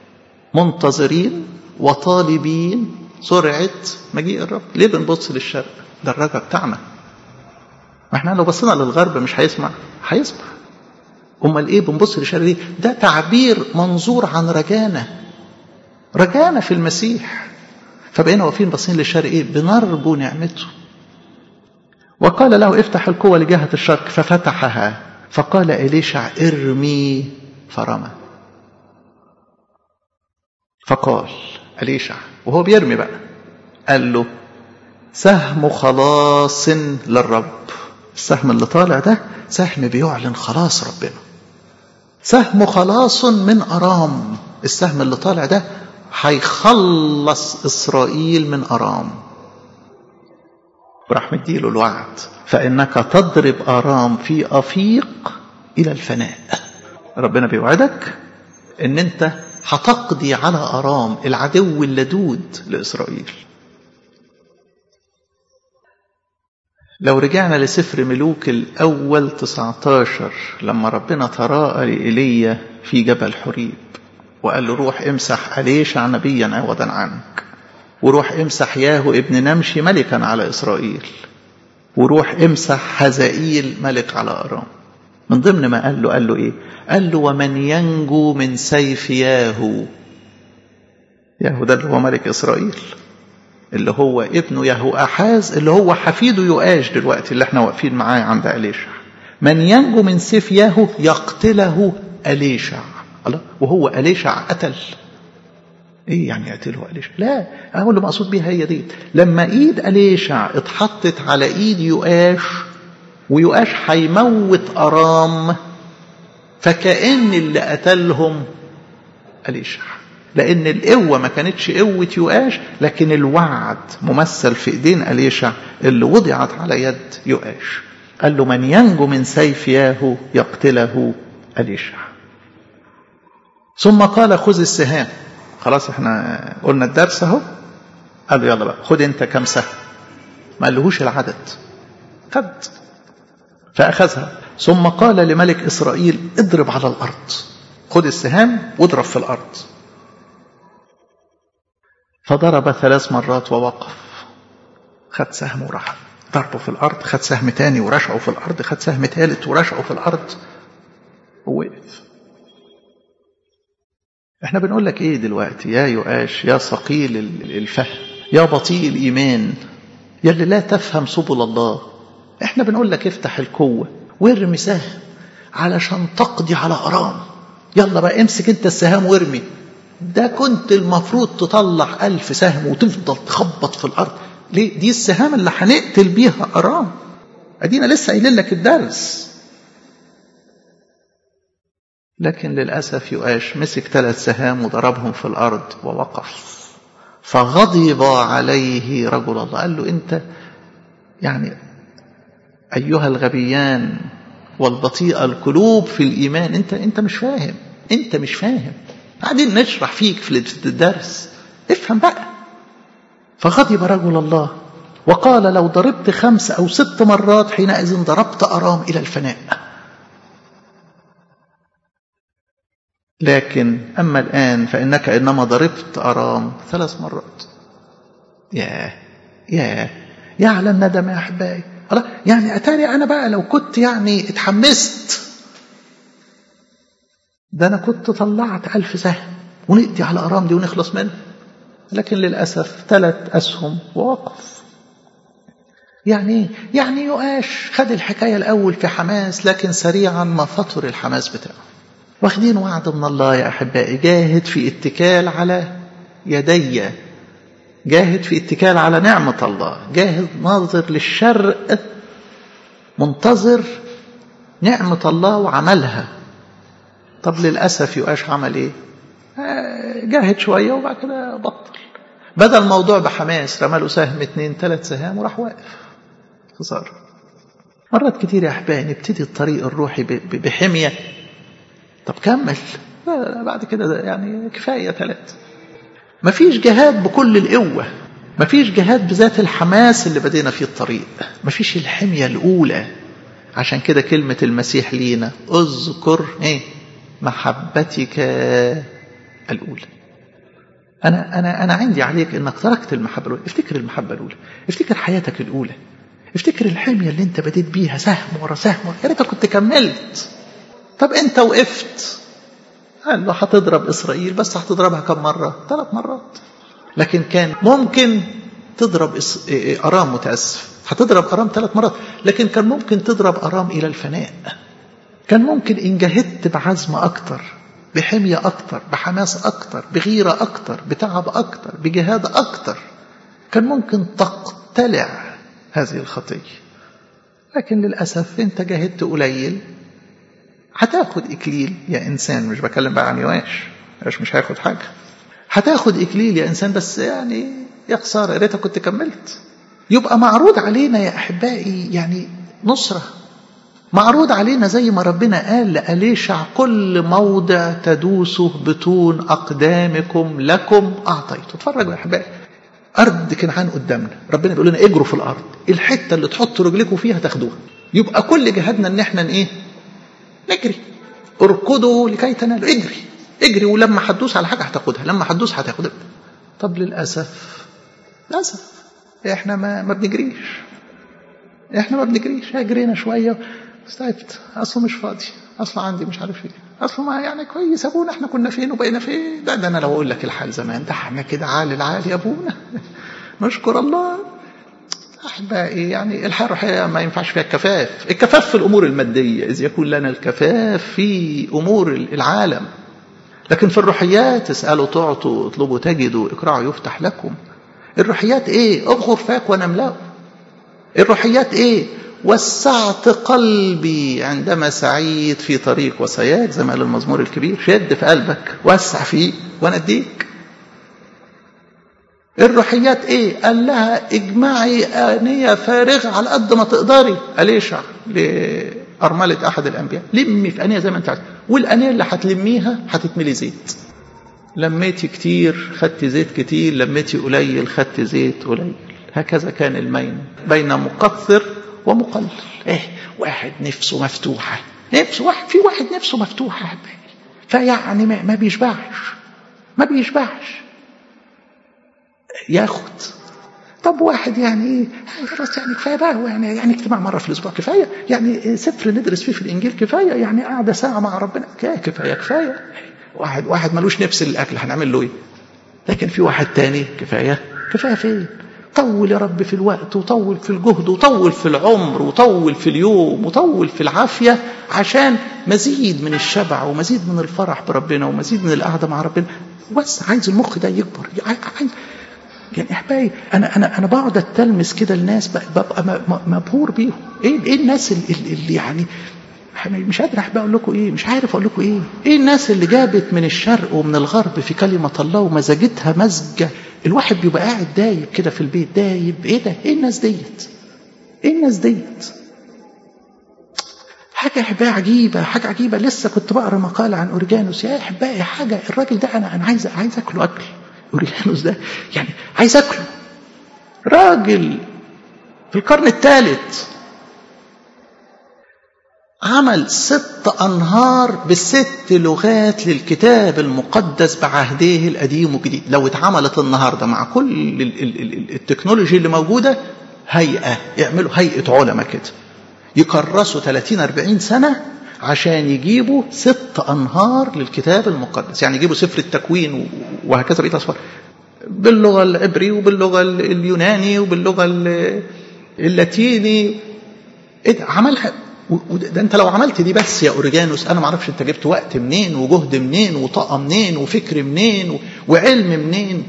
منتظرين وطالبين سرعه مجيء الرب ليه بنبص للشرق ده الرجا بتاعنا ما احنا لو بصينا للغرب مش هيسمع هيسمع امال ايه بنبص للشرق ليه ده تعبير منظور عن رجانا رجانا في المسيح فبقينا واقفين باصين للشرق ايه بنرجو نعمته وقال له افتح القوة لجهة الشرق ففتحها فقال إليشع ارمي فرمى فقال إليشع وهو بيرمي بقى قال له سهم خلاص للرب السهم اللي طالع ده سهم بيعلن خلاص ربنا سهم خلاص من أرام السهم اللي طالع ده هيخلص إسرائيل من أرام وراح مديله الوعد فإنك تضرب أرام في أفيق إلى الفناء ربنا بيوعدك إن أنت هتقضي على أرام العدو اللدود لإسرائيل لو رجعنا لسفر ملوك الأول 19 لما ربنا تراءى لإيليا في جبل حريب وقال له روح امسح أليشع نبيا عوضا عنك وروح امسح ياهو ابن نمشي ملكا على إسرائيل وروح امسح حزائيل ملك على أرام من ضمن ما قال له قال له إيه قال له ومن ينجو من سيف ياهو ياهو ده اللي هو ملك إسرائيل اللي هو ابنه يهو أحاز اللي هو حفيده يؤاش دلوقتي اللي احنا واقفين معاه عند أليشع من ينجو من سيف ياهو يقتله أليشع الله وهو أليشع قتل ايه يعني يقتله أليشع لا هو اللي مقصود بيها هي دي لما ايد أليشع اتحطت على ايد يؤاش ويؤاش هيموت أرام فكأن اللي قتلهم أليشع لأن القوة ما كانتش قوة يؤاش لكن الوعد ممثل في إيدين أليشع اللي وضعت على يد يؤاش قال له من ينجو من سيف ياهو يقتله أليشع ثم قال خذ السهام خلاص احنا قلنا الدرس اهو قال له يلا بقى خد انت كم سهم ما قالهوش العدد خد فأخذها ثم قال لملك إسرائيل اضرب على الأرض خد السهام واضرب في الأرض فضرب ثلاث مرات ووقف خد سهم وراح ضربه في الأرض خد سهم تاني ورشعه في الأرض خد سهم تالت ورشعه في الأرض ووقف احنا بنقول لك ايه دلوقتي يا يؤاش يا ثقيل الفهم يا بطيء الإيمان يا اللي لا تفهم سبل الله احنا بنقول لك افتح القوة وارمي سهم علشان تقضي على أرام يلا بقى امسك انت السهام وارمي ده كنت المفروض تطلع ألف سهم وتفضل تخبط في الأرض ليه دي السهام اللي هنقتل بيها أرام أدينا لسه قايلين لك الدرس لكن للأسف يؤاش مسك ثلاث سهام وضربهم في الأرض ووقف فغضب عليه رجل الله قال له أنت يعني أيها الغبيان والبطيء القلوب في الإيمان أنت أنت مش فاهم أنت مش فاهم قاعدين نشرح فيك في الدرس افهم بقى فغضب رجل الله وقال لو ضربت خمس أو ست مرات حينئذ ضربت أرام إلى الفناء لكن أما الآن فإنك إنما ضربت أرام ثلاث مرات يا يا يا على الندم يا أحبائي يعني أتاري أنا بقى لو كنت يعني اتحمست ده أنا كنت طلعت ألف سهم ونقضي على أرام دي ونخلص منها لكن للأسف ثلاث أسهم ووقف يعني ايه؟ يعني يؤاش خد الحكاية الأول في حماس لكن سريعا ما فطر الحماس بتاعه واخدين وعد من الله يا أحبائي جاهد في اتكال على يدي جاهد في اتكال على نعمة الله جاهد ناظر للشرق منتظر نعمة الله وعملها طب للأسف يؤاش عمل ايه جاهد شوية وبعد كده بطل بدل الموضوع بحماس رمى له سهم اتنين تلات سهام وراح واقف خسارة مرات كتير يا أحبائي نبتدي الطريق الروحي بحمية طب كمل لا لا بعد كده يعني كفاية ثلاثة مفيش جهاد بكل القوة مفيش جهاد بذات الحماس اللي بدينا فيه الطريق مفيش الحمية الأولى عشان كده كلمة المسيح لينا اذكر ايه محبتك الأولى أنا أنا أنا عندي عليك إنك تركت المحبة الأولى، افتكر المحبة الأولى، افتكر حياتك الأولى، افتكر الحمية اللي أنت بديت بيها سهم ورا سهم ورا يا ريتك كنت كملت. طب أنت وقفت قال له هتضرب إسرائيل بس هتضربها كم مرة؟ ثلاث مرات. لكن كان ممكن تضرب إس... أرام متأسف هتضرب أرام ثلاث مرات لكن كان ممكن تضرب أرام إلى الفناء كان ممكن إن جهدت بعزم أكتر بحمية أكتر بحماس أكتر بغيرة أكتر بتعب أكتر بجهاد أكتر كان ممكن تبتلع هذه الخطية لكن للأسف أنت جاهدت قليل هتاخد إكليل يا إنسان مش بكلم بقى عن يواش يواش مش هياخد حاجة هتاخد إكليل يا إنسان بس يعني يا خسارة يا ريتك كنت كملت يبقى معروض علينا يا أحبائي يعني نصرة معروض علينا زي ما ربنا قال لأليشع كل موضع تدوسه بطون أقدامكم لكم أعطيته اتفرجوا يا أحبائي أرض كنعان قدامنا ربنا بيقول لنا اجروا في الأرض الحتة اللي تحطوا رجلكم فيها تاخدوها يبقى كل جهادنا إن احنا إيه نجري اركضوا لكي تنالوا اجري اجري ولما هتدوس على حاجة هتاخدها لما هتدوس هتاخدها طب للأسف للأسف احنا ما, ما بنجريش احنا ما بنجريش جرينا شوية استعبت اصله مش فاضي اصله عندي مش عارف ايه اصله ما يعني كويس ابونا احنا كنا فين وبقينا فين ده, ده انا لو اقول لك الحال زمان ده احنا كده عالي العالي يا ابونا نشكر الله احبائي يعني الحياه الروحيه ما ينفعش فيها الكفاف الكفاف في الامور الماديه اذ يكون لنا الكفاف في امور العالم لكن في الروحيات اسالوا تعطوا اطلبوا تجدوا اقرعوا يفتح لكم الروحيات ايه ابخر فاك ونملاه الروحيات ايه وسعت قلبي عندما سعيد في طريق وسياك زي ما قال المزمور الكبير شد في قلبك وسع فيه وانا اديك الروحيات ايه قال لها اجمعي آنية فارغة على قد ما تقدري أليشع لأرملة أحد الأنبياء لمي في آنية زي ما انت عايز والآنية اللي هتلميها هتتملي زيت لميتي كتير خدت زيت كتير لميتي قليل خدت زيت قليل هكذا كان المين بين مقصر ومقلل ايه واحد نفسه مفتوحة نفسه واحد في واحد نفسه مفتوحة فيعني ما, ما بيشبعش ما بيشبعش ياخد طب واحد يعني ايه خلاص يعني كفايه بقى يعني يعني اجتماع مره في الاسبوع كفايه يعني سفر ندرس فيه في الانجيل كفايه يعني قاعده ساعه مع ربنا كفايه كفايه واحد واحد ملوش نفس الاكل هنعمل له ايه لكن في واحد تاني كفايه كفايه فين طول يا رب في الوقت وطول في الجهد وطول في العمر وطول في اليوم وطول في العافيه عشان مزيد من الشبع ومزيد من الفرح بربنا ومزيد من القعده مع ربنا بس عايز المخ ده يكبر عايز يعني احبائي انا انا انا بقعد اتلمس كده الناس ببقى مبهور بيهم ايه ايه الناس اللي, اللي يعني مش قادر احب اقول لكم ايه مش عارف اقول لكم ايه ايه الناس اللي جابت من الشرق ومن الغرب في كلمه الله ومزجتها مزجه الواحد بيبقى قاعد دايب كده في البيت دايب ايه ده ايه الناس ديت ايه الناس ديت حاجة أحبائي عجيبة حاجة عجيبة لسه كنت بقرا مقال عن أورجانوس يا أحبائي حاجة الراجل ده أنا أنا عايز عايز أكله أكل أورجانوس ده يعني عايز أكله راجل في القرن الثالث عمل ست أنهار بست لغات للكتاب المقدس بعهديه القديم والجديد لو اتعملت النهاردة مع كل التكنولوجي اللي موجودة هيئة يعملوا هيئة علماء كده يكرسوا 30 40 سنة عشان يجيبوا ست أنهار للكتاب المقدس يعني يجيبوا سفر التكوين وهكذا بقية أصفار باللغة العبري وباللغة اليوناني وباللغة اللاتيني ايه ده عملها ده انت لو عملت دي بس يا اوريجانوس انا ما اعرفش انت جبت وقت منين وجهد منين وطاقه منين وفكر منين وعلم منين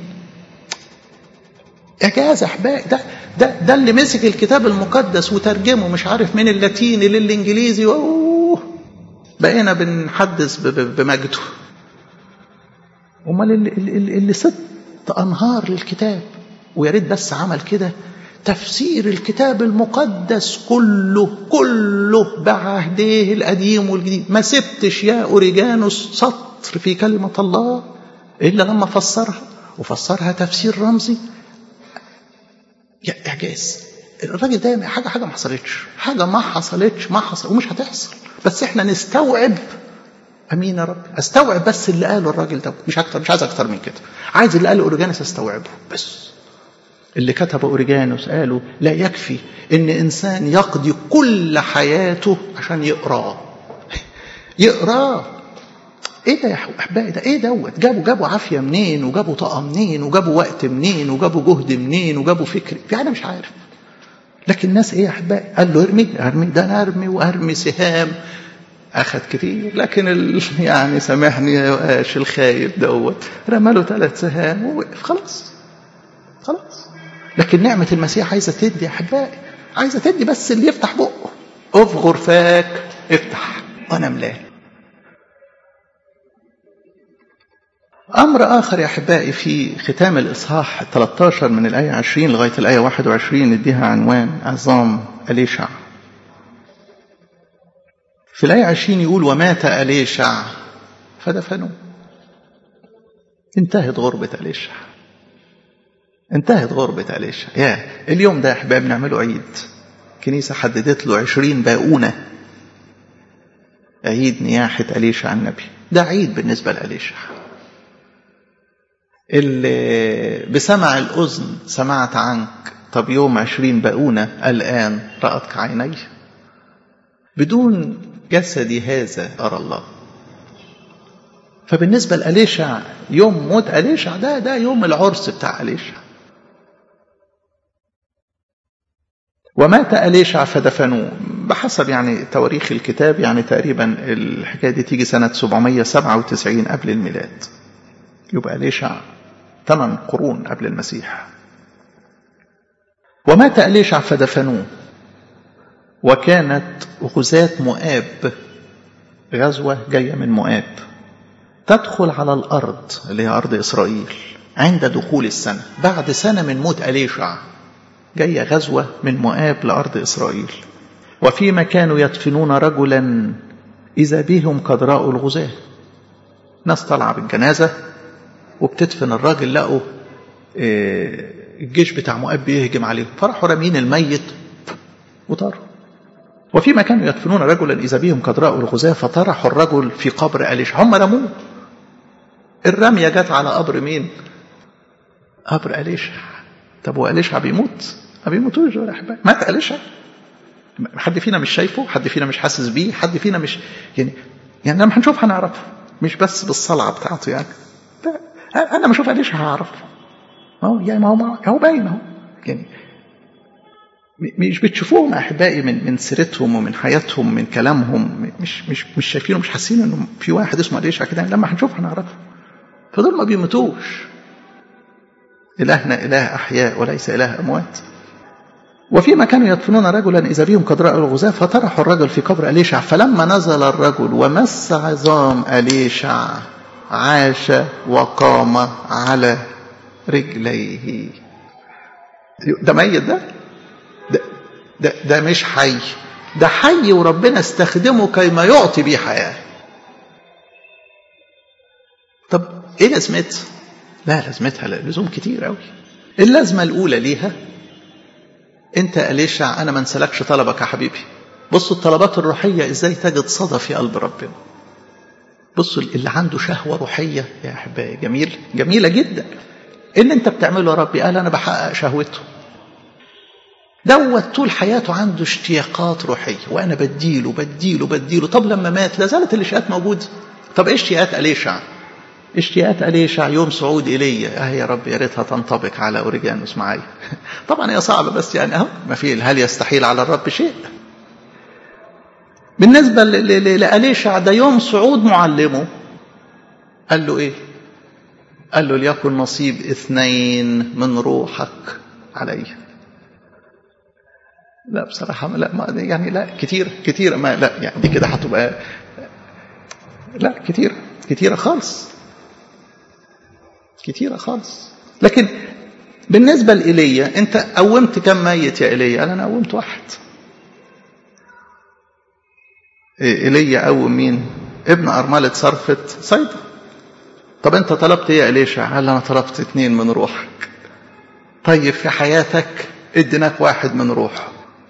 اعجاز احبائي ده ده ده اللي مسك الكتاب المقدس وترجمه مش عارف من اللاتيني للانجليزي اوه بقينا بنحدث بمجده امال اللي, اللي, اللي ست انهار للكتاب ويا ريت بس عمل كده تفسير الكتاب المقدس كله كله بعهديه القديم والجديد ما سبتش يا أوريجانوس سطر في كلمة الله إلا لما فسرها وفسرها تفسير رمزي يا إعجاز الراجل ده حاجة حاجة ما حصلتش حاجة ما حصلتش ما حصل ومش هتحصل بس احنا نستوعب امين يا رب استوعب بس اللي قاله الراجل ده مش اكتر مش عايز اكتر من كده عايز اللي قاله اوريجانوس استوعبه بس اللي كتب أوريجانوس قالوا لا يكفي إن إنسان يقضي كل حياته عشان يقراه يقراه ايه ده يا احبائي ده ايه دوت جابوا جابوا عافيه منين وجابوا طاقه منين وجابوا وقت منين وجابوا جهد منين وجابوا فكر في انا مش عارف لكن الناس ايه يا احبائي قال له ارمي ارمي ده انا ارمي وارمي سهام اخذ كتير لكن ال... يعني سامحني يا وقاش الخايب دوت رمى له ثلاث سهام ووقف خلاص خلاص لكن نعمة المسيح عايزة تدي يا أحبائي عايزة تدي بس اللي يفتح بقه افغر فاك افتح وأنا ملاه أمر آخر يا أحبائي في ختام الإصحاح 13 من الآية 20 لغاية الآية 21 نديها عنوان عظام أليشع في الآية 20 يقول ومات أليشع فدفنوه انتهت غربة أليشع انتهت غربة أليشع يا اليوم ده يا أحبائي بنعمله عيد كنيسة حددت له 20 باقونة عيد نياحة أليشع النبي ده عيد بالنسبة لأليشع اللي بسمع الأذن سمعت عنك طب يوم عشرين بقونة الآن رأتك عيني بدون جسدي هذا أرى الله فبالنسبة لأليشع يوم موت أليشع ده ده يوم العرس بتاع أليشع ومات أليشع فدفنوه بحسب يعني تواريخ الكتاب يعني تقريبا الحكاية دي تيجي سنة 797 قبل الميلاد يبقى أليشع ثمان قرون قبل المسيح ومات أليشع فدفنوه وكانت غزاة مؤاب غزوة جاية من مؤاب تدخل على الأرض اللي هي أرض إسرائيل عند دخول السنة بعد سنة من موت أليشع جاية غزوة من مؤاب لأرض إسرائيل وفيما كانوا يدفنون رجلا إذا بهم قد رأوا الغزاة ناس طالعة بالجنازة وبتدفن الراجل لقوا الجيش بتاع مؤاب بيهجم عليهم فراحوا رامين الميت وطاروا وفيما كانوا يدفنون رجلا إذا بهم قد رأوا الغزاة فطرحوا الرجل في قبر أليشع هم رموه الرمية جت على قبر مين قبر أليشع طب هو أليشع بيموت ما بيموتوش ولا أحباب مات أليشع حد فينا مش شايفه حد فينا مش حاسس بيه حد فينا مش يعني يعني لما هنشوف هنعرفه مش بس بالصلعة بتاعته يعني انا ما اشوف قديش هعرف ما هو يعني ما هو هو باين اهو يعني مش بتشوفوهم احبائي من من سيرتهم ومن حياتهم من كلامهم مش مش مش شايفينه مش حاسين انه في واحد اسمه قديش كده لما هنشوف هنعرفه فدول ما بيموتوش الهنا اله احياء وليس اله اموات وفيما كانوا يدفنون رجلا اذا بهم قد راوا الغزاة فطرحوا الرجل في قبر اليشع فلما نزل الرجل ومس عظام اليشع عاش وقام على رجليه ده ميت ده ده, ده ده مش حي ده حي وربنا استخدمه كيما يعطي بيه حياة طب ايه لازمتها لا لازمتها لزوم كتير قوي اللازمة الأولى ليها انت أليشع أنا ما انسلكش طلبك يا حبيبي بصوا الطلبات الروحية ازاي تجد صدى في قلب ربنا بصوا اللي عنده شهوة روحية يا أحبائي جميل جميلة جدا اللي أنت بتعمله يا ربي قال أنا بحقق شهوته دوت طول حياته عنده اشتياقات روحية وأنا بديله بديله بديله طب لما مات لا زالت الاشتياقات موجودة طب إيه اشتياقات أليشع اشتياقات أليشع يوم صعود إيليا آه يا رب يا ريتها تنطبق على أوريجانوس معايا طبعا هي صعبة بس يعني أهو ما في هل يستحيل على الرب شيء بالنسبة لأليشع ده يوم صعود معلمه قال له إيه قال له ليكن نصيب اثنين من روحك علي لا بصراحة لا ما يعني لا كتير كتير ما لا يعني دي كده هتبقى لا كتير كتيرة خالص كتيرة خالص لكن بالنسبة لإيليا أنت قومت كم ميت يا إيليا قال أنا قومت واحد ايليا قوم مين ابن أرملة صرفت صيدا طب انت طلبت ايه يا إليشع قال انا طلبت اتنين من روحك طيب في حياتك اديناك واحد من روحه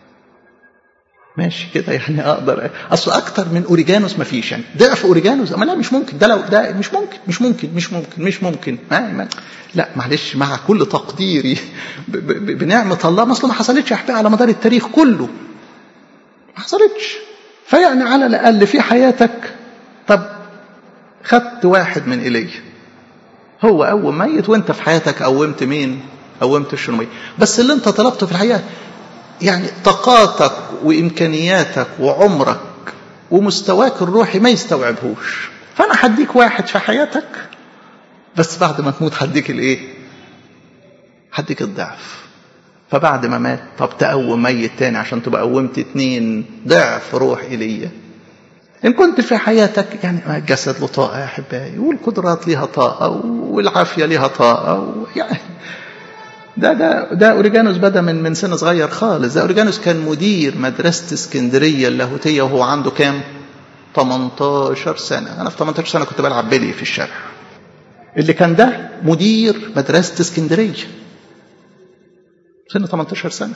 ماشي كده يعني اقدر اصل اكتر من اوريجانوس ما فيش يعني ضعف اوريجانوس اما لا مش ممكن ده لو ده مش ممكن مش ممكن مش ممكن مش ممكن ما ما لا معلش مع كل تقديري بنعمه الله ما اصل ما حصلتش يا على مدار التاريخ كله ما حصلتش فيعني على الأقل في حياتك طب خدت واحد من إلي هو قوم ميت وانت في حياتك قومت مين قومت الشنوية بس اللي انت طلبته في الحياة يعني طاقاتك وإمكانياتك وعمرك ومستواك الروحي ما يستوعبهوش فأنا هديك واحد في حياتك بس بعد ما تموت هديك الايه هديك الضعف فبعد ما مات طب تقوم ميت تاني عشان تبقى قومت اتنين ضعف روح ايليا ان كنت في حياتك يعني الجسد له طاقه يا احبائي والقدرات ليها طاقه والعافيه ليها طاقه يعني ده ده ده اوريجانوس بدا من من سن صغير خالص ده اوريجانوس كان مدير مدرسه اسكندريه اللاهوتيه وهو عنده كام 18 سنه انا في 18 سنه كنت بلعب بلي في الشارع اللي كان ده مدير مدرسه اسكندريه سن 18 سنه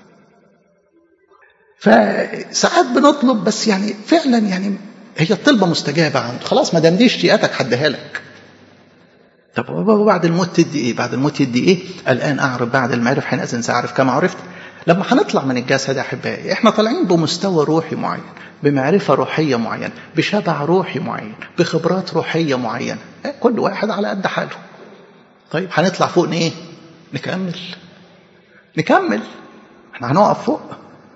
فساعات بنطلب بس يعني فعلا يعني هي الطلبه مستجابه عنده خلاص ما دام دي اشتياقاتك حدها لك طب وبعد الموت تدي ايه؟ بعد الموت يدي ايه؟ الان اعرف بعد المعرف حينئذ ساعرف كما عرفت. لما هنطلع من الجسد يا احبائي احنا طالعين بمستوى روحي معين، بمعرفه روحيه معينه، بشبع روحي معين، بخبرات روحيه معينه، كل واحد على قد حاله. طيب هنطلع فوق ايه؟ نكمل. نكمل. احنا هنقف فوق.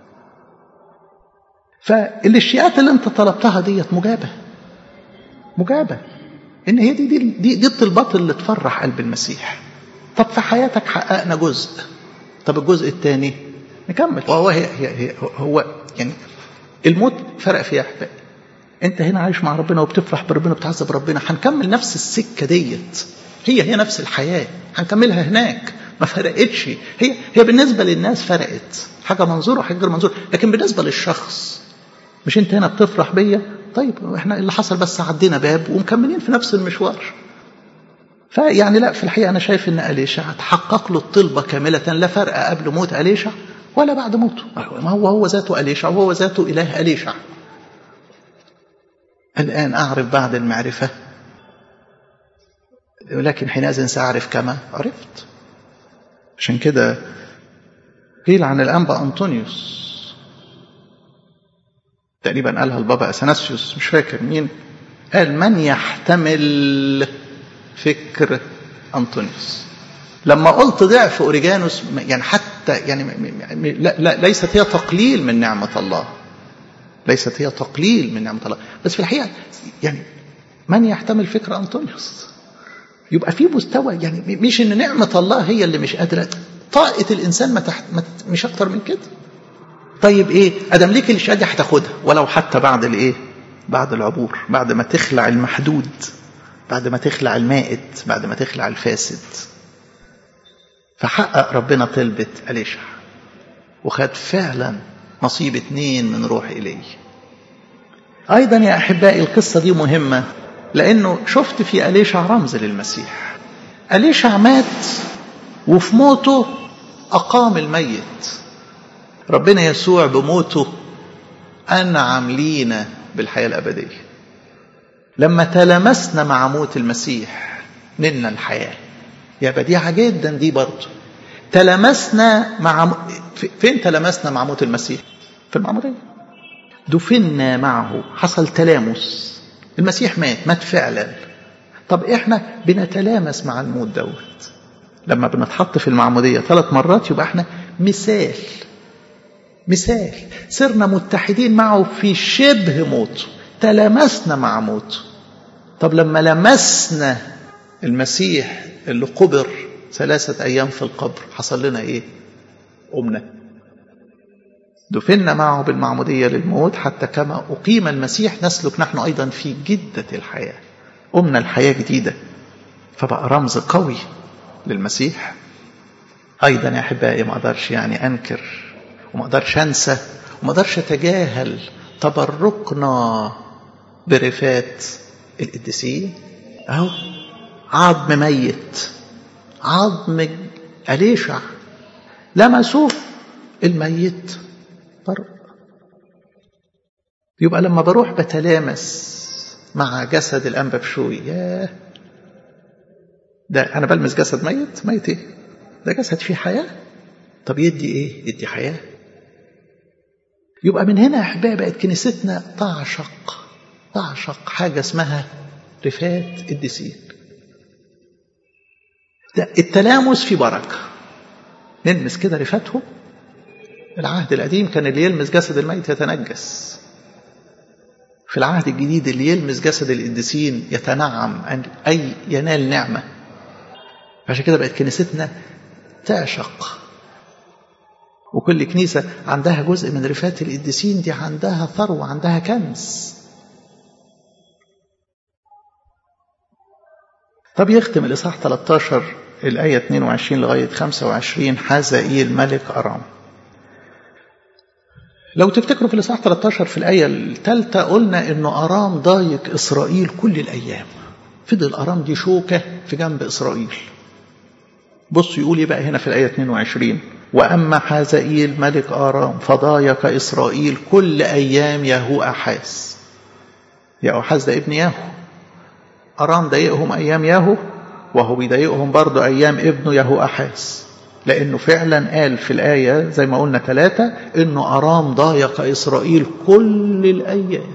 فالاشياءات اللي انت طلبتها ديت مجابه. مجابه. ان هي دي دي دي, دي الطلبات اللي تفرح قلب المسيح طب في حياتك حققنا جزء طب الجزء الثاني نكمل وهو هي هي هي هو يعني الموت فرق فيها احبائي انت هنا عايش مع ربنا وبتفرح بربنا وبتعذب ربنا هنكمل نفس السكه ديت هي هي نفس الحياه هنكملها هناك ما فرقتش هي هي بالنسبه للناس فرقت حاجه منظور وحاجه غير منظور لكن بالنسبه للشخص مش انت هنا بتفرح بيا طيب احنا اللي حصل بس عدينا باب ومكملين في نفس المشوار فيعني لا في الحقيقه انا شايف ان اليشع تحقق له الطلبه كامله لا فرق قبل موت اليشع ولا بعد موته ما هو هو ذاته اليشع وهو ذاته اله اليشع الان اعرف بعد المعرفه ولكن حينئذ ساعرف كما عرفت عشان كده قيل عن الانبا انطونيوس تقريبا قالها البابا اثناسيوس مش فاكر مين قال من يحتمل فكر انطونيوس لما قلت ضعف اوريجانوس يعني حتى يعني لا, لا ليست هي تقليل من نعمه الله ليست هي تقليل من نعمه الله بس في الحقيقه يعني من يحتمل فكر انطونيوس يبقى في مستوى يعني مش ان نعمه الله هي اللي مش قادره طاقه الانسان ما تحت مش اكتر من كده طيب ايه ادم ليك الاشياء دي هتاخدها ولو حتى بعد الايه بعد العبور بعد ما تخلع المحدود بعد ما تخلع المائت بعد ما تخلع الفاسد فحقق ربنا طلبة أليشع وخد فعلا نصيب اتنين من روح إليه أيضا يا أحبائي القصة دي مهمة لأنه شفت في أليشع رمز للمسيح أليشع مات وفي موته أقام الميت ربنا يسوع بموته أنعم لينا بالحياة الأبدية لما تلامسنا مع موت المسيح نلنا الحياة يا بديعة جدا دي برضه تلامسنا مع فين تلامسنا مع موت المسيح في المعمودية دفنا معه حصل تلامس المسيح مات مات فعلا طب احنا بنتلامس مع الموت دوت لما بنتحط في المعمودية ثلاث مرات يبقى احنا مثال مثال صرنا متحدين معه في شبه موته تلامسنا مع موته طب لما لمسنا المسيح اللي قبر ثلاثة أيام في القبر حصل لنا إيه؟ قمنا دفنا معه بالمعمودية للموت حتى كما أقيم المسيح نسلك نحن أيضا في جدة الحياة قمنا الحياة جديدة فبقى رمز قوي للمسيح أيضا يا أحبائي ما أقدرش يعني أنكر وما أقدرش أنسى وما أقدرش أتجاهل تبركنا برفات القديسين أهو عظم ميت عظم أليشع لمسوه الميت برق يبقى لما بروح بتلامس مع جسد الأنبا بشوي ياه ده أنا بلمس جسد ميت ميت إيه ده جسد فيه حياة طب يدي إيه يدي حياة يبقى من هنا يا أحبائي بقت كنيستنا تعشق تعشق حاجة اسمها رفات الدسين ده التلامس في بركة نلمس كده رفاتهم العهد القديم كان اللي يلمس جسد الميت يتنجس في العهد الجديد اللي يلمس جسد القديسين يتنعم أي ينال نعمة عشان كده بقت كنيستنا تعشق وكل كنيسة عندها جزء من رفات القديسين دي عندها ثروة عندها كنز طب يختم الإصحاح 13 الآية 22 لغاية 25 حزائيل ملك أرام لو تفتكروا في الإصحاح 13 في الآية الثالثة قلنا إنه أرام ضايق إسرائيل كل الأيام فضل أرام دي شوكة في جنب إسرائيل بص يقول بقى هنا في الآية 22 وأما حزائيل ملك آرام فضايق إسرائيل كل أيام يهو أحاز يهو أحاز ده ابن يهو أرام ضايقهم أيام يهو وهو بيضايقهم برضه أيام ابنه يهو أحاز لأنه فعلا قال في الآية زي ما قلنا ثلاثة إنه أرام ضايق إسرائيل كل الأيام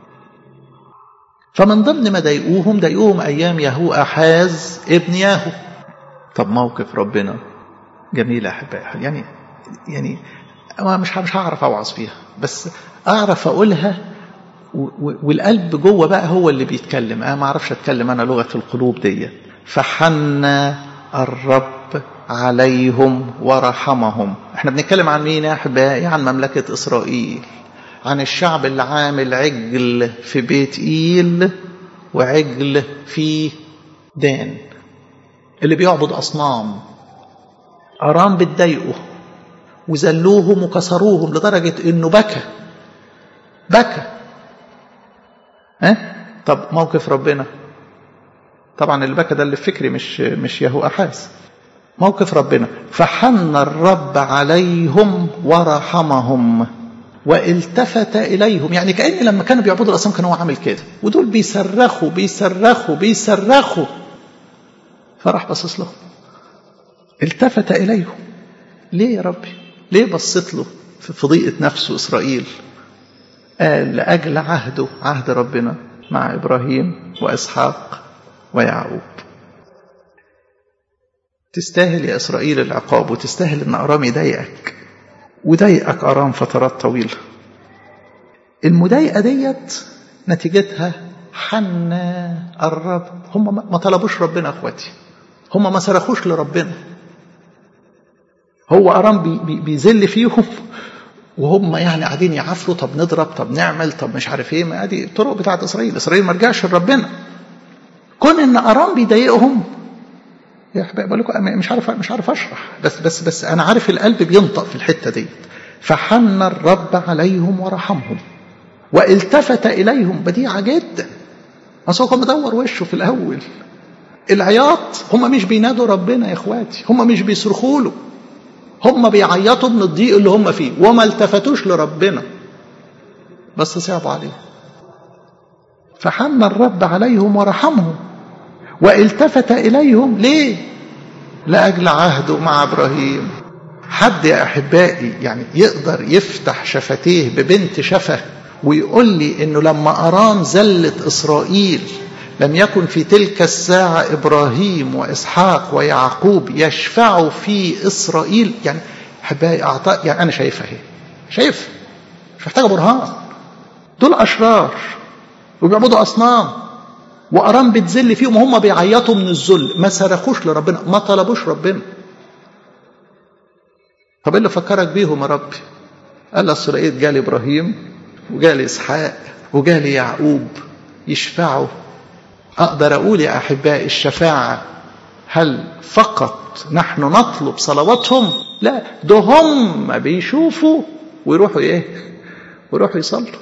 فمن ضمن ما ضايقوهم ضايقوهم أيام يهو أحاز ابن يهو طب موقف ربنا جميل أحبائي يعني يعني مش مش هعرف أوعظ فيها بس أعرف أقولها والقلب جوه بقى هو اللي بيتكلم أنا ما أعرفش أتكلم أنا لغة القلوب دي فحن الرب عليهم ورحمهم احنا بنتكلم عن مين يا أحبائي عن مملكة إسرائيل عن الشعب اللي عامل عجل في بيت إيل وعجل في دان اللي بيعبد أصنام أرام بتضايقه وذلوهم وكسروهم لدرجة إنه بكى بكى ها طب موقف ربنا طبعا اللي بكى ده اللي في فكري مش مش يهو أحاس موقف ربنا فحن الرب عليهم ورحمهم والتفت إليهم يعني كأن لما كانوا بيعبدوا الأصنام كان هو عامل كده ودول بيصرخوا بيصرخوا بيصرخوا فراح بصص لهم التفت إليهم ليه يا ربي ليه بصيت له في ضيقة نفسه إسرائيل قال لأجل عهده عهد ربنا مع إبراهيم وإسحاق ويعقوب تستاهل يا إسرائيل العقاب وتستاهل أن أرام يضايقك وضايقك أرام فترات طويلة المضايقة ديت نتيجتها حن الرب هم ما طلبوش ربنا أخواتي هم ما صرخوش لربنا هو أرام بي بي بيذل فيهم وهم يعني قاعدين يعفروا طب نضرب طب نعمل طب مش عارف ايه ما دي الطرق بتاعت اسرائيل اسرائيل ما رجعش لربنا كون ان ارام بيضايقهم يا احبائي بقول لكم مش عارف مش عارف اشرح بس بس بس انا عارف القلب بينطق في الحته دي فحن الرب عليهم ورحمهم والتفت اليهم بديعه جدا بس هو كان مدور وشه في الاول العياط هم مش بينادوا ربنا يا اخواتي هم مش بيصرخوا له هم بيعيطوا من الضيق اللي هم فيه وما التفتوش لربنا بس صعبوا عليه فحن الرب عليهم ورحمهم والتفت إليهم ليه لأجل عهده مع إبراهيم حد يا أحبائي يعني يقدر يفتح شفتيه ببنت شفه ويقول لي إنه لما أرام زلت إسرائيل لم يكن في تلك الساعة إبراهيم وإسحاق ويعقوب يشفعوا في إسرائيل يعني أحبائي أعطاء يعني أنا شايفها هي شايف مش محتاجة برهان دول أشرار وبيعبدوا أصنام وأرام بتذل فيهم وهم بيعيطوا من الذل ما صرخوش لربنا ما طلبوش ربنا طب ايه اللي فكرك بيهم يا ربي قال الصلاقيت جالي إبراهيم وجالي إسحاق وجالي يعقوب يشفعوا أقدر أقول يا أحبائي الشفاعة هل فقط نحن نطلب صلواتهم لا ده هم بيشوفوا ويروحوا إيه ويروحوا يصلوا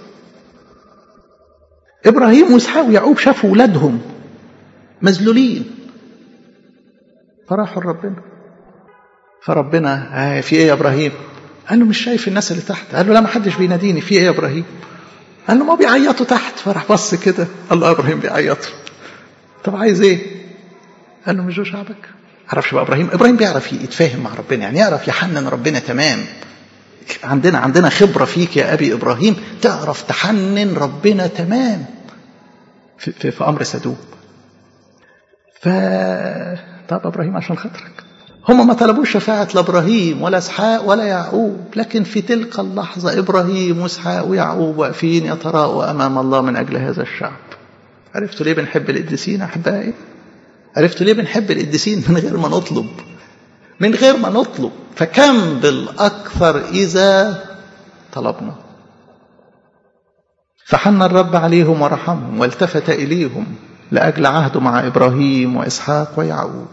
إبراهيم وإسحاق ويعقوب شافوا ولادهم مذلولين فراحوا لربنا فربنا آه في ايه يا ابراهيم قال له مش شايف الناس اللي تحت قال له لا ما حدش بيناديني في ايه يا ابراهيم قال له ما بيعيطوا تحت فراح بص كده قال له ابراهيم بيعيطوا طب عايز ايه قال له مش دول شعبك عرفش بقى ابراهيم ابراهيم بيعرف يتفاهم مع ربنا يعني يعرف يحنن ربنا تمام عندنا عندنا خبره فيك يا ابي ابراهيم تعرف تحنن ربنا تمام في, في, في امر سدوم ف طب ابراهيم عشان خاطرك هم ما طلبوش شفاعة لا إبراهيم ولا إسحاق ولا يعقوب لكن في تلك اللحظة إبراهيم وإسحاق ويعقوب واقفين يتراءوا أمام الله من أجل هذا الشعب عرفتوا ليه بنحب القديسين أحبائي عرفتوا ليه بنحب القديسين من غير ما نطلب من غير ما نطلب فكم بالأكثر إذا طلبنا فحن الرب عليهم ورحمهم والتفت إليهم لأجل عهده مع إبراهيم وإسحاق ويعقوب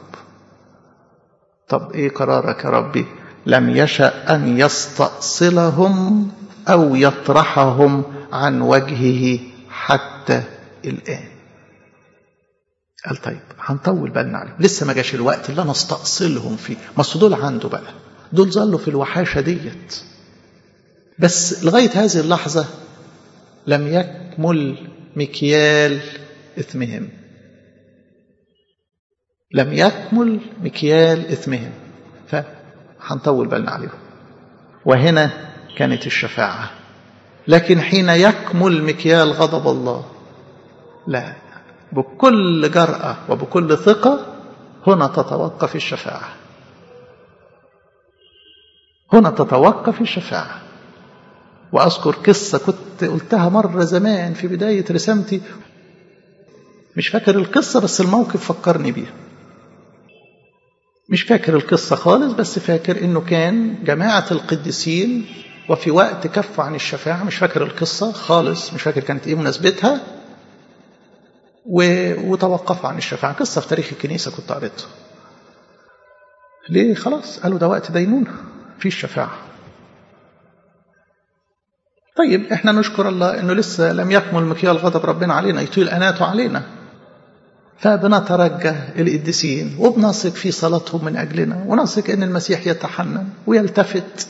طب إيه قرارك يا ربي لم يشأ أن يستأصلهم أو يطرحهم عن وجهه حتى الآن قال طيب هنطول بالنا عليهم لسه ما جاش الوقت اللي انا استأصلهم فيه ما دول عنده بقى دول ظلوا في الوحاشة ديت بس لغاية هذه اللحظة لم يكمل مكيال إثمهم لم يكمل مكيال إثمهم فهنطول بالنا عليهم وهنا كانت الشفاعة لكن حين يكمل مكيال غضب الله لا بكل جرأة وبكل ثقة هنا تتوقف الشفاعة هنا تتوقف الشفاعة وأذكر قصة كنت قلتها مرة زمان في بداية رسالتي مش فاكر القصة بس الموقف فكرني بيها مش فاكر القصة خالص بس فاكر انه كان جماعة القديسين وفي وقت كفوا عن الشفاعة مش فاكر القصة خالص مش فاكر كانت ايه مناسبتها و... وتوقفوا عن الشفاعة قصة في تاريخ الكنيسة كنت قريتها ليه خلاص قالوا ده وقت دينونة في الشفاعة طيب احنا نشكر الله انه لسه لم يكمل مكيال غضب ربنا علينا يطيل اناته علينا فبنترجى القديسين وبنثق في صلاتهم من اجلنا ونثق ان المسيح يتحنن ويلتفت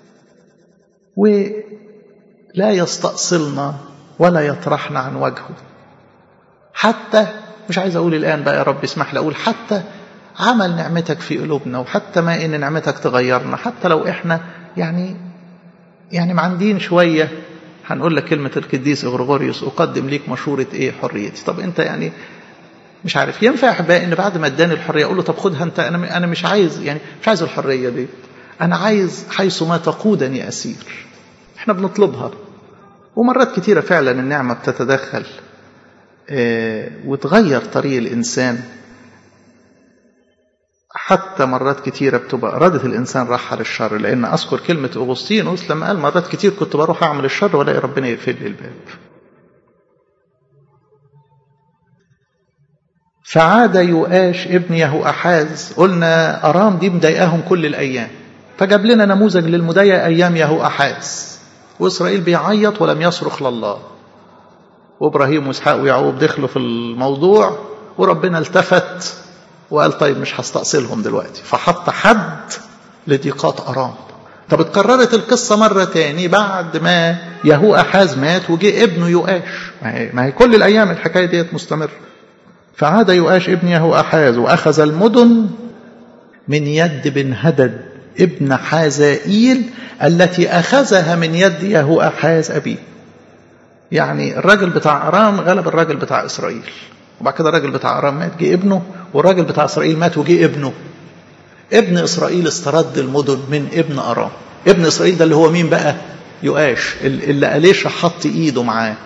ولا يستأصلنا ولا يطرحنا عن وجهه حتى مش عايز اقول الان بقى يا رب اسمح لي اقول حتى عمل نعمتك في قلوبنا وحتى ما ان نعمتك تغيرنا حتى لو احنا يعني يعني معندين شويه هنقول لك كلمه القديس غرغوريوس اقدم ليك مشوره ايه حريتي طب انت يعني مش عارف ينفع احبائي ان بعد ما اداني الحريه اقول له طب خدها انت انا انا مش عايز يعني مش عايز الحريه دي انا عايز حيث ما تقودني اسير احنا بنطلبها ومرات كتيره فعلا النعمه بتتدخل اه وتغير طريق الانسان حتى مرات كتيرة بتبقى إرادة الإنسان راحة للشر لأن أذكر كلمة أغسطينوس لما قال مرات كتير كنت بروح أعمل الشر ولاقي ربنا يقفل لي الباب فعاد يؤاش ابن يهو أحاز قلنا أرام دي مضايقاهم كل الأيام فجاب لنا نموذج للمضايقة أيام يهو أحاز وإسرائيل بيعيط ولم يصرخ لله وإبراهيم وإسحاق ويعقوب دخلوا في الموضوع وربنا التفت وقال طيب مش هستأصلهم دلوقتي فحط حد لضيقات أرام طب اتكررت القصة مرة تاني بعد ما يهو أحاز مات وجه ابنه يؤاش ما هي كل الأيام الحكاية ديت مستمرة فعاد يؤاش ابن يهو أحاز وأخذ المدن من يد بن هدد ابن حازائيل التي أخذها من يد يهو أحاز أبيه يعني الراجل بتاع أرام غلب الراجل بتاع إسرائيل وبعد كده الراجل بتاع أرام مات جه ابنه والراجل بتاع إسرائيل مات وجه ابنه ابن إسرائيل استرد المدن من ابن أرام ابن إسرائيل ده اللي هو مين بقى يؤاش اللي أليشا حط إيده معاه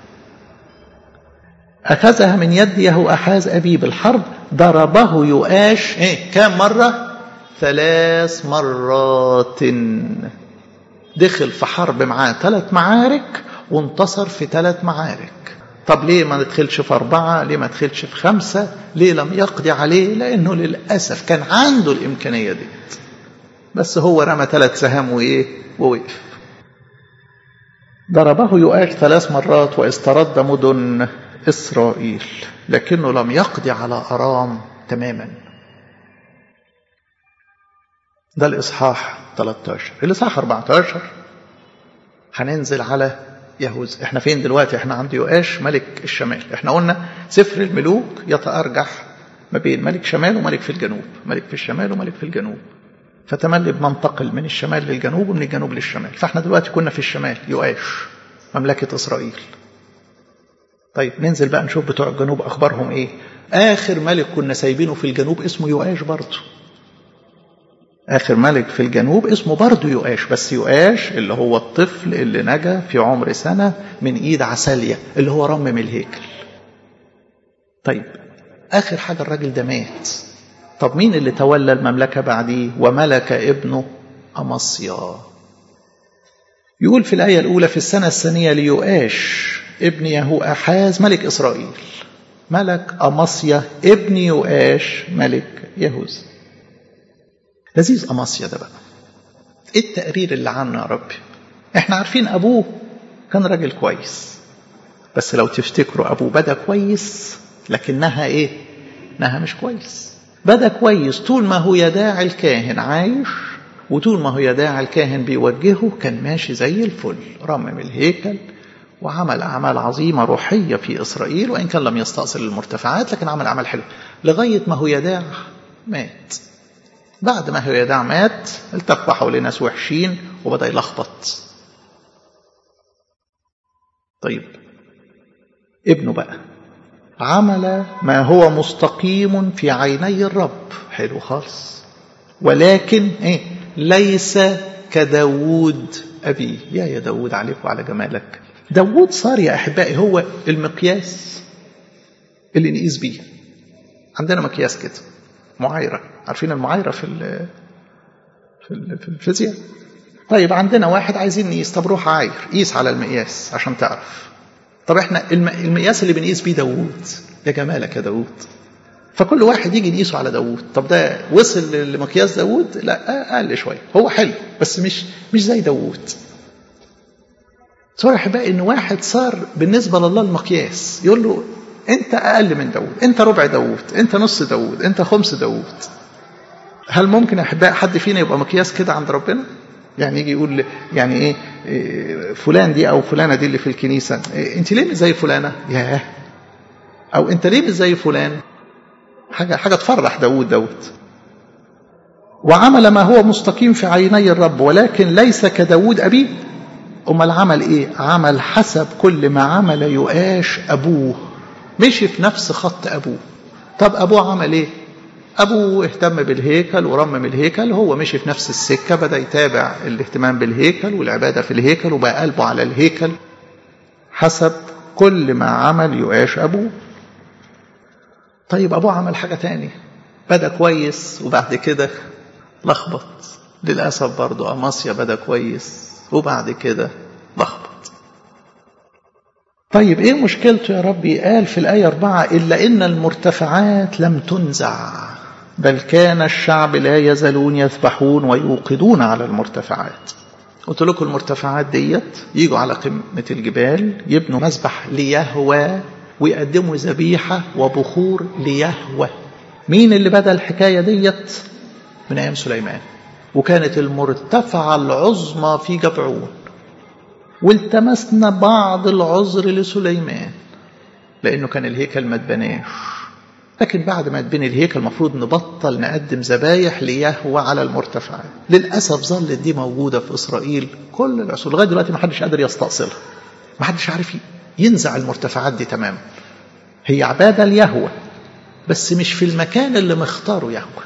أخذها من يد يهو أحاز أبي بالحرب ضربه يؤاش إيه كام مرة ثلاث مرات دخل في حرب معاه ثلاث معارك وانتصر في ثلاث معارك طب ليه ما ندخلش في أربعة ليه ما ندخلش في خمسة ليه لم يقضي عليه لأنه للأسف كان عنده الإمكانية دي بس هو رمى ثلاث سهام وإيه ووقف ضربه يؤاش ثلاث مرات واسترد مدن إسرائيل لكنه لم يقضي على أرام تماما ده الإصحاح 13 الإصحاح 14 هننزل على يهوذا احنا فين دلوقتي احنا عند يؤاش ملك الشمال احنا قلنا سفر الملوك يتأرجح ما بين ملك شمال وملك في الجنوب ملك في الشمال وملك في الجنوب فتملي بننتقل من الشمال للجنوب ومن الجنوب للشمال فاحنا دلوقتي كنا في الشمال يؤاش مملكة إسرائيل طيب ننزل بقى نشوف بتوع الجنوب أخبارهم إيه آخر ملك كنا سايبينه في الجنوب اسمه يؤاش برضه آخر ملك في الجنوب اسمه برضه يؤاش بس يؤاش اللي هو الطفل اللي نجا في عمر سنة من إيد عسالية اللي هو رمم الهيكل طيب آخر حاجة الراجل ده مات طب مين اللي تولى المملكة بعديه وملك ابنه أمصيا يقول في الآية الأولى في السنة الثانية ليؤاش ابن يهو أحاز ملك إسرائيل ملك أمصيا ابن يؤاش ملك يهوذا لذيذ أمصيا ده بقى ايه التقرير اللي عنه يا ربي احنا عارفين ابوه كان راجل كويس بس لو تفتكروا ابوه بدا كويس لكنها ايه انها مش كويس بدا كويس طول ما هو يداعي الكاهن عايش وطول ما هو يداعي الكاهن بيوجهه كان ماشي زي الفل رمم الهيكل وعمل أعمال عظيمة روحية في إسرائيل وإن كان لم يستأصل المرتفعات لكن عمل أعمال حلوة لغاية ما هو يداع مات بعد ما هو يداع مات التف حواليه ناس وحشين وبدأ يلخبط طيب ابنه بقى عمل ما هو مستقيم في عيني الرب حلو خالص ولكن ايه ليس كداود أبيه يا يا داود عليك وعلى جمالك داود صار يا أحبائي هو المقياس اللي نقيس بيه عندنا مقياس كده معايرة عارفين المعايرة في ال في, في الفيزياء طيب عندنا واحد عايزين نقيس طب روح عاير قيس على المقياس عشان تعرف طب احنا المقياس اللي بنقيس بيه داوود يا جمالك يا داوود فكل واحد يجي نقيسه على داوود طب ده وصل لمقياس داوود لا اقل شويه هو حلو بس مش مش زي داوود صار احبائي ان واحد صار بالنسبه لله المقياس يقول له انت اقل من داوود انت ربع داوود انت نص داوود انت خمس داوود هل ممكن احباء حد فينا يبقى مقياس كده عند ربنا يعني يجي يقول يعني ايه, إيه فلان دي او فلانه دي اللي في الكنيسه إيه انت ليه مش زي فلانه ياه او انت ليه مش زي فلان حاجه حاجه تفرح داوود داوود وعمل ما هو مستقيم في عيني الرب ولكن ليس كداوود ابيه امال عمل ايه عمل حسب كل ما عمل يؤاش ابوه مشي في نفس خط ابوه طب ابوه عمل ايه أبوه اهتم بالهيكل ورمم الهيكل هو مشي في نفس السكة بدأ يتابع الاهتمام بالهيكل والعبادة في الهيكل وبقى قلبه على الهيكل حسب كل ما عمل يؤاش أبوه طيب أبوه عمل حاجة تاني بدأ كويس وبعد كده لخبط للأسف برضو أماسيا بدأ كويس وبعد كده لخبط طيب ايه مشكلته يا ربي قال في الآية أربعة إلا إن المرتفعات لم تنزع بل كان الشعب لا يزالون يذبحون ويوقدون على المرتفعات قلت لكم المرتفعات ديت يجوا على قمة الجبال يبنوا مسبح ليهوى ويقدموا ذبيحة وبخور ليهوى مين اللي بدأ الحكاية ديت من أيام سليمان وكانت المرتفعة العظمى في جبعون والتمسنا بعض العذر لسليمان لأنه كان الهيكل ما اتبناش لكن بعد ما اتبني الهيكل المفروض نبطل نقدم ذبايح ليهوى على المرتفعات للأسف ظلت دي موجودة في إسرائيل كل العصور لغاية دلوقتي ما حدش قادر يستأصلها ما حدش عارف ينزع المرتفعات دي تماما هي عبادة ليهوى بس مش في المكان اللي مختاره يهوى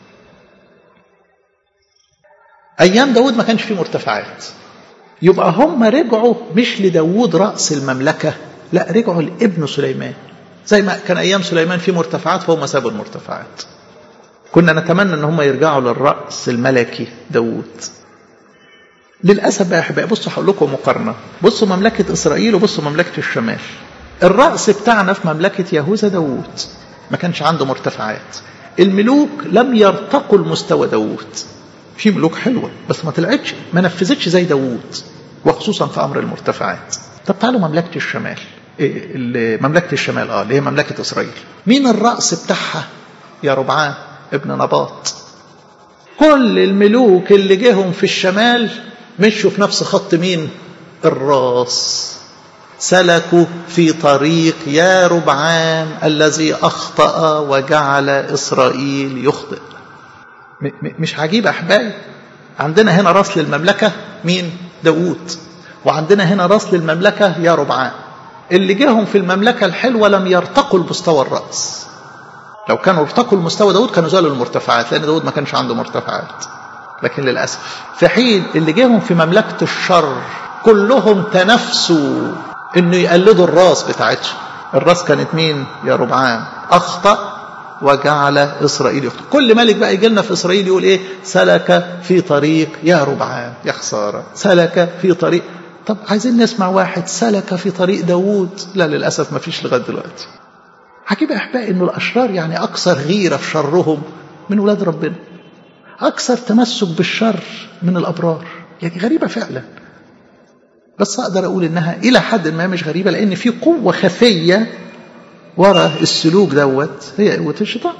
أيام داود ما كانش فيه مرتفعات يبقى هم رجعوا مش لداود رأس المملكة لا رجعوا لابن سليمان زي ما كان أيام سليمان في مرتفعات فهم سابوا المرتفعات كنا نتمنى ان هم يرجعوا للرأس الملكي داود للأسف بقى يا أحبائي بصوا هقول لكم مقارنة بصوا مملكة إسرائيل وبصوا مملكة الشمال الرأس بتاعنا في مملكة يهوذا داود ما كانش عنده مرتفعات الملوك لم يرتقوا لمستوى داود في ملوك حلوة بس ما طلعتش ما نفذتش زي داوود وخصوصا في أمر المرتفعات طب تعالوا مملكة الشمال إيه مملكة الشمال اه اللي هي مملكة إسرائيل مين الرأس بتاعها يا ربعان ابن نباط كل الملوك اللي جيهم في الشمال مشوا في نفس خط مين الراس سلكوا في طريق يا ربعام الذي أخطأ وجعل إسرائيل يخطئ مش عجيب أحبائي عندنا هنا راس للمملكة مين داوود وعندنا هنا راس للمملكة يا ربعان اللي جاهم في المملكة الحلوة لم يرتقوا لمستوى الرأس لو كانوا ارتقوا لمستوى داود كانوا زالوا المرتفعات لأن داود ما كانش عنده مرتفعات لكن للأسف في حين اللي جاهم في مملكة الشر كلهم تنافسوا انه يقلدوا الراس بتاعتهم الراس كانت مين يا ربعان اخطأ وجعل إسرائيل يخطئ كل ملك بقى يجي لنا في إسرائيل يقول إيه سلك في طريق يا ربعان يا خسارة سلك في طريق طب عايزين نسمع واحد سلك في طريق داوود لا للأسف ما فيش لغاية دلوقتي عجيب يا أحبائي إنه الأشرار يعني أكثر غيرة في شرهم من ولاد ربنا أكثر تمسك بالشر من الأبرار يعني غريبة فعلا بس أقدر أقول إنها إلى حد ما مش غريبة لأن في قوة خفية ورا السلوك دوت هي قوة الشيطان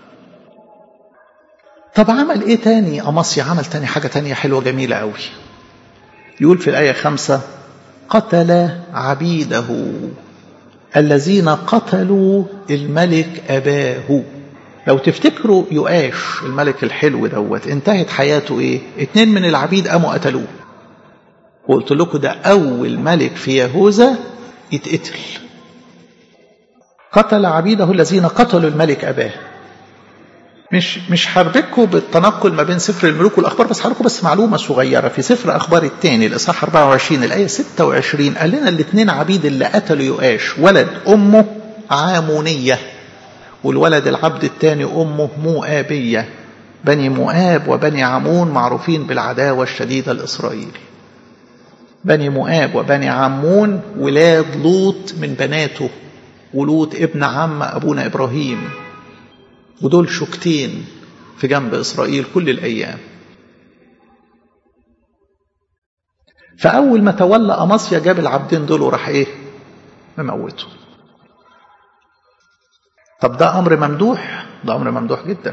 طب عمل ايه تاني أمصيا عمل تاني حاجة تانية حلوة جميلة قوي يقول في الآية خمسة قتل عبيده الذين قتلوا الملك أباه لو تفتكروا يؤاش الملك الحلو دوت انتهت حياته ايه اتنين من العبيد قاموا قتلوه وقلت لكم ده أول ملك في يهوذا يتقتل قتل عبيده الذين قتلوا الملك أباه مش مش حربكم بالتنقل ما بين سفر الملوك والأخبار بس حركم بس معلومة صغيرة في سفر أخبار الثاني الإصحاح 24 الآية 26 قال لنا الاثنين عبيد اللي قتلوا يؤاش ولد أمه عامونية والولد العبد الثاني أمه مؤابية بني مؤاب وبني عمون معروفين بالعداوة الشديدة لإسرائيل بني مؤاب وبني عمون ولاد لوط من بناته ولوط ابن عم أبونا إبراهيم ودول شوكتين في جنب إسرائيل كل الأيام فأول ما تولى أمصيا جاب العبدين دول وراح إيه مموته طب ده أمر ممدوح ده أمر ممدوح جدا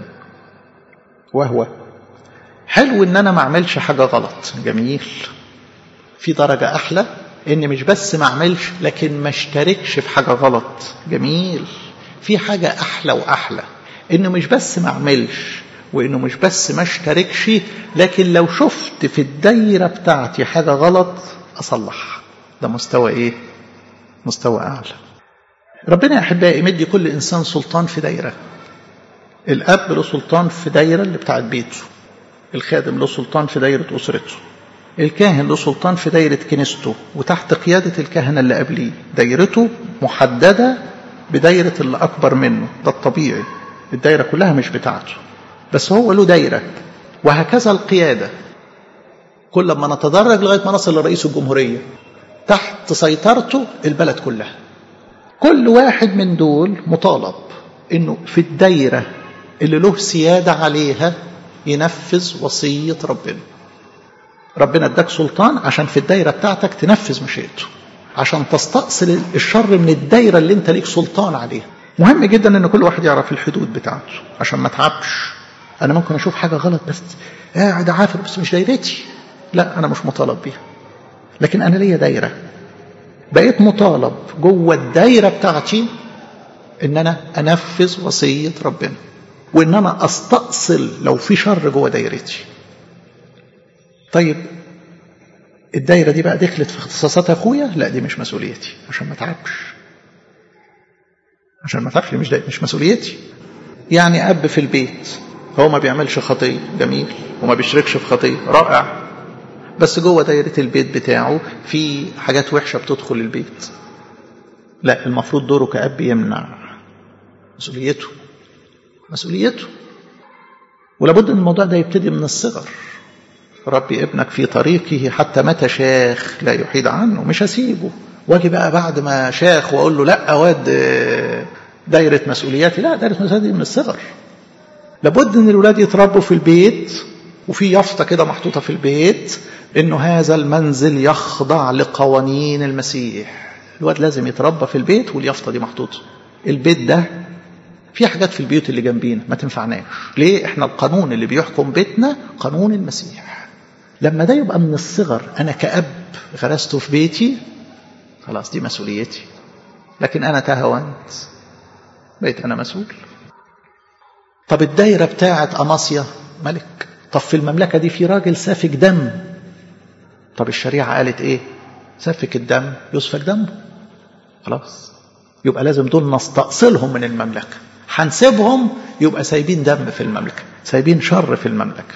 وهو حلو إن أنا ما أعملش حاجة غلط جميل في درجة أحلى إن مش بس ما أعملش لكن ما اشتركش في حاجة غلط جميل في حاجة أحلى وأحلى إنه مش بس ما أعملش وإنه مش بس ما اشتركش لكن لو شفت في الدايرة بتاعتي حاجة غلط أصلحها ده مستوى إيه؟ مستوى أعلى ربنا يا أحبائي يمدي كل إنسان سلطان في دايرة الأب له سلطان في دايرة اللي بتاعت بيته الخادم له سلطان في دايرة أسرته الكاهن له سلطان في دايرة كنيسته وتحت قيادة الكهنة اللي قبليه دايرته محددة بدايرة اللي أكبر منه ده الطبيعي الدايرة كلها مش بتاعته بس هو له دايرة وهكذا القيادة كل ما نتدرج لغاية ما نصل لرئيس الجمهورية تحت سيطرته البلد كلها كل واحد من دول مطالب انه في الدايرة اللي له سيادة عليها ينفذ وصية ربنا ربنا اداك سلطان عشان في الدايرة بتاعتك تنفذ مشيئته عشان تستأصل الشر من الدايرة اللي انت ليك سلطان عليها مهم جدا ان كل واحد يعرف الحدود بتاعته عشان ما تعبش انا ممكن اشوف حاجة غلط بس قاعد عافر بس مش دايرتي لا انا مش مطالب بيها لكن انا ليا دايرة بقيت مطالب جوه الدايرة بتاعتي ان انا انفذ وصية ربنا وان انا استأصل لو في شر جوه دايرتي طيب الدايرة دي بقى دخلت في اختصاصات اخويا لا دي مش مسؤوليتي عشان ما اتعبش عشان ما اتعبش مش مش مسؤوليتي يعني اب في البيت هو ما بيعملش خطيه جميل وما بيشركش في خطيه رائع بس جوه دايره البيت بتاعه في حاجات وحشه بتدخل البيت لا المفروض دوره كاب يمنع مسؤوليته مسؤوليته ولابد ان الموضوع ده يبتدي من الصغر ربي ابنك في طريقه حتى متى شاخ لا يحيد عنه مش هسيبه واجي بقى بعد ما شاخ واقول له لا واد دايره مسؤولياتي لا دايره مسؤولياتي من الصغر لابد ان الولاد يتربوا في البيت وفي يافطه كده محطوطه في البيت انه هذا المنزل يخضع لقوانين المسيح الواد لازم يتربى في البيت واليافطه دي محطوطه البيت ده في حاجات في البيوت اللي جنبينا ما تنفعناش ليه احنا القانون اللي بيحكم بيتنا قانون المسيح لما ده يبقى من الصغر انا كاب غرسته في بيتي خلاص دي مسؤوليتي لكن انا تهونت بقيت انا مسؤول طب الدايرة بتاعت أماسيا ملك طب في المملكة دي في راجل سافك دم طب الشريعة قالت ايه سفك الدم يسفك دمه خلاص يبقى لازم دول نستأصلهم من المملكة هنسيبهم يبقى سايبين دم في المملكة سايبين شر في المملكة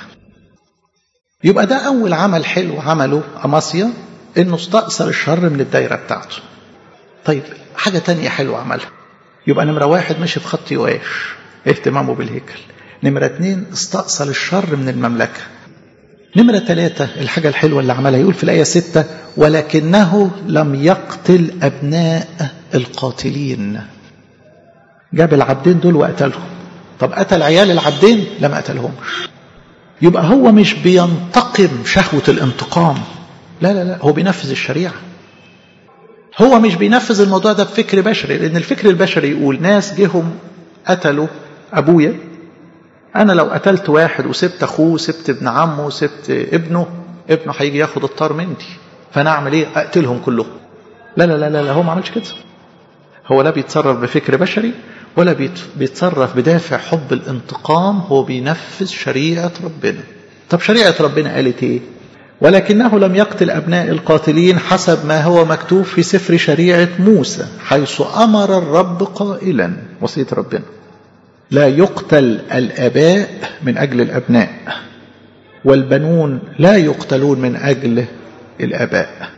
يبقى ده أول عمل حلو عمله أماسيا إنه استأصل الشر من الدايرة بتاعته طيب حاجة تانية حلوة عملها يبقى نمرة واحد مشي في خط يواش اهتمامه بالهيكل نمرة اتنين استأصل الشر من المملكة نمرة ثلاثة الحاجة الحلوة اللي عملها يقول في الآية ستة ولكنه لم يقتل أبناء القاتلين جاب العبدين دول وقتلهم طب قتل عيال العبدين لم قتلهمش يبقى هو مش بينتقم شهوة الانتقام لا لا لا هو بينفذ الشريعة هو مش بينفذ الموضوع ده بفكر بشري لأن الفكر البشري يقول ناس جهم قتلوا أبويا أنا لو قتلت واحد وسبت أخوه سبت ابن عمه سبت ابنه ابنه هيجي ياخد الطار مني فأنا أعمل إيه؟ أقتلهم كلهم لا لا لا لا, لا هو ما عملش كده هو لا بيتصرف بفكر بشري ولا بيتصرف بدافع حب الانتقام هو بينفذ شريعة ربنا طب شريعة ربنا قالت ايه ولكنه لم يقتل أبناء القاتلين حسب ما هو مكتوب في سفر شريعة موسى حيث أمر الرب قائلا وصية ربنا لا يقتل الآباء من أجل الأبناء والبنون لا يقتلون من أجل الآباء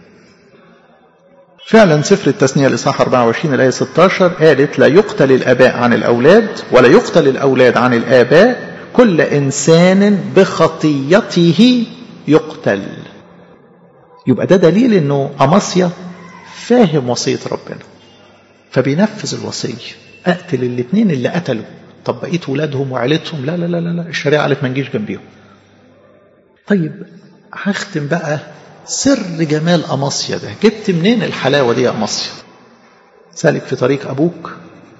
فعلا سفر التثنية الإصحاح 24 الآية 16 قالت لا يقتل الآباء عن الأولاد ولا يقتل الأولاد عن الآباء كل إنسان بخطيته يقتل يبقى ده دليل أنه أمصيا فاهم وصية ربنا فبينفذ الوصية أقتل الاثنين اللي قتلوا طب بقيت ولادهم وعيلتهم لا لا لا لا الشريعة قالت ما نجيش جنبيهم طيب هختم بقى سر جمال أمصيا ده جبت منين الحلاوة دي يا أمصيا سالك في طريق أبوك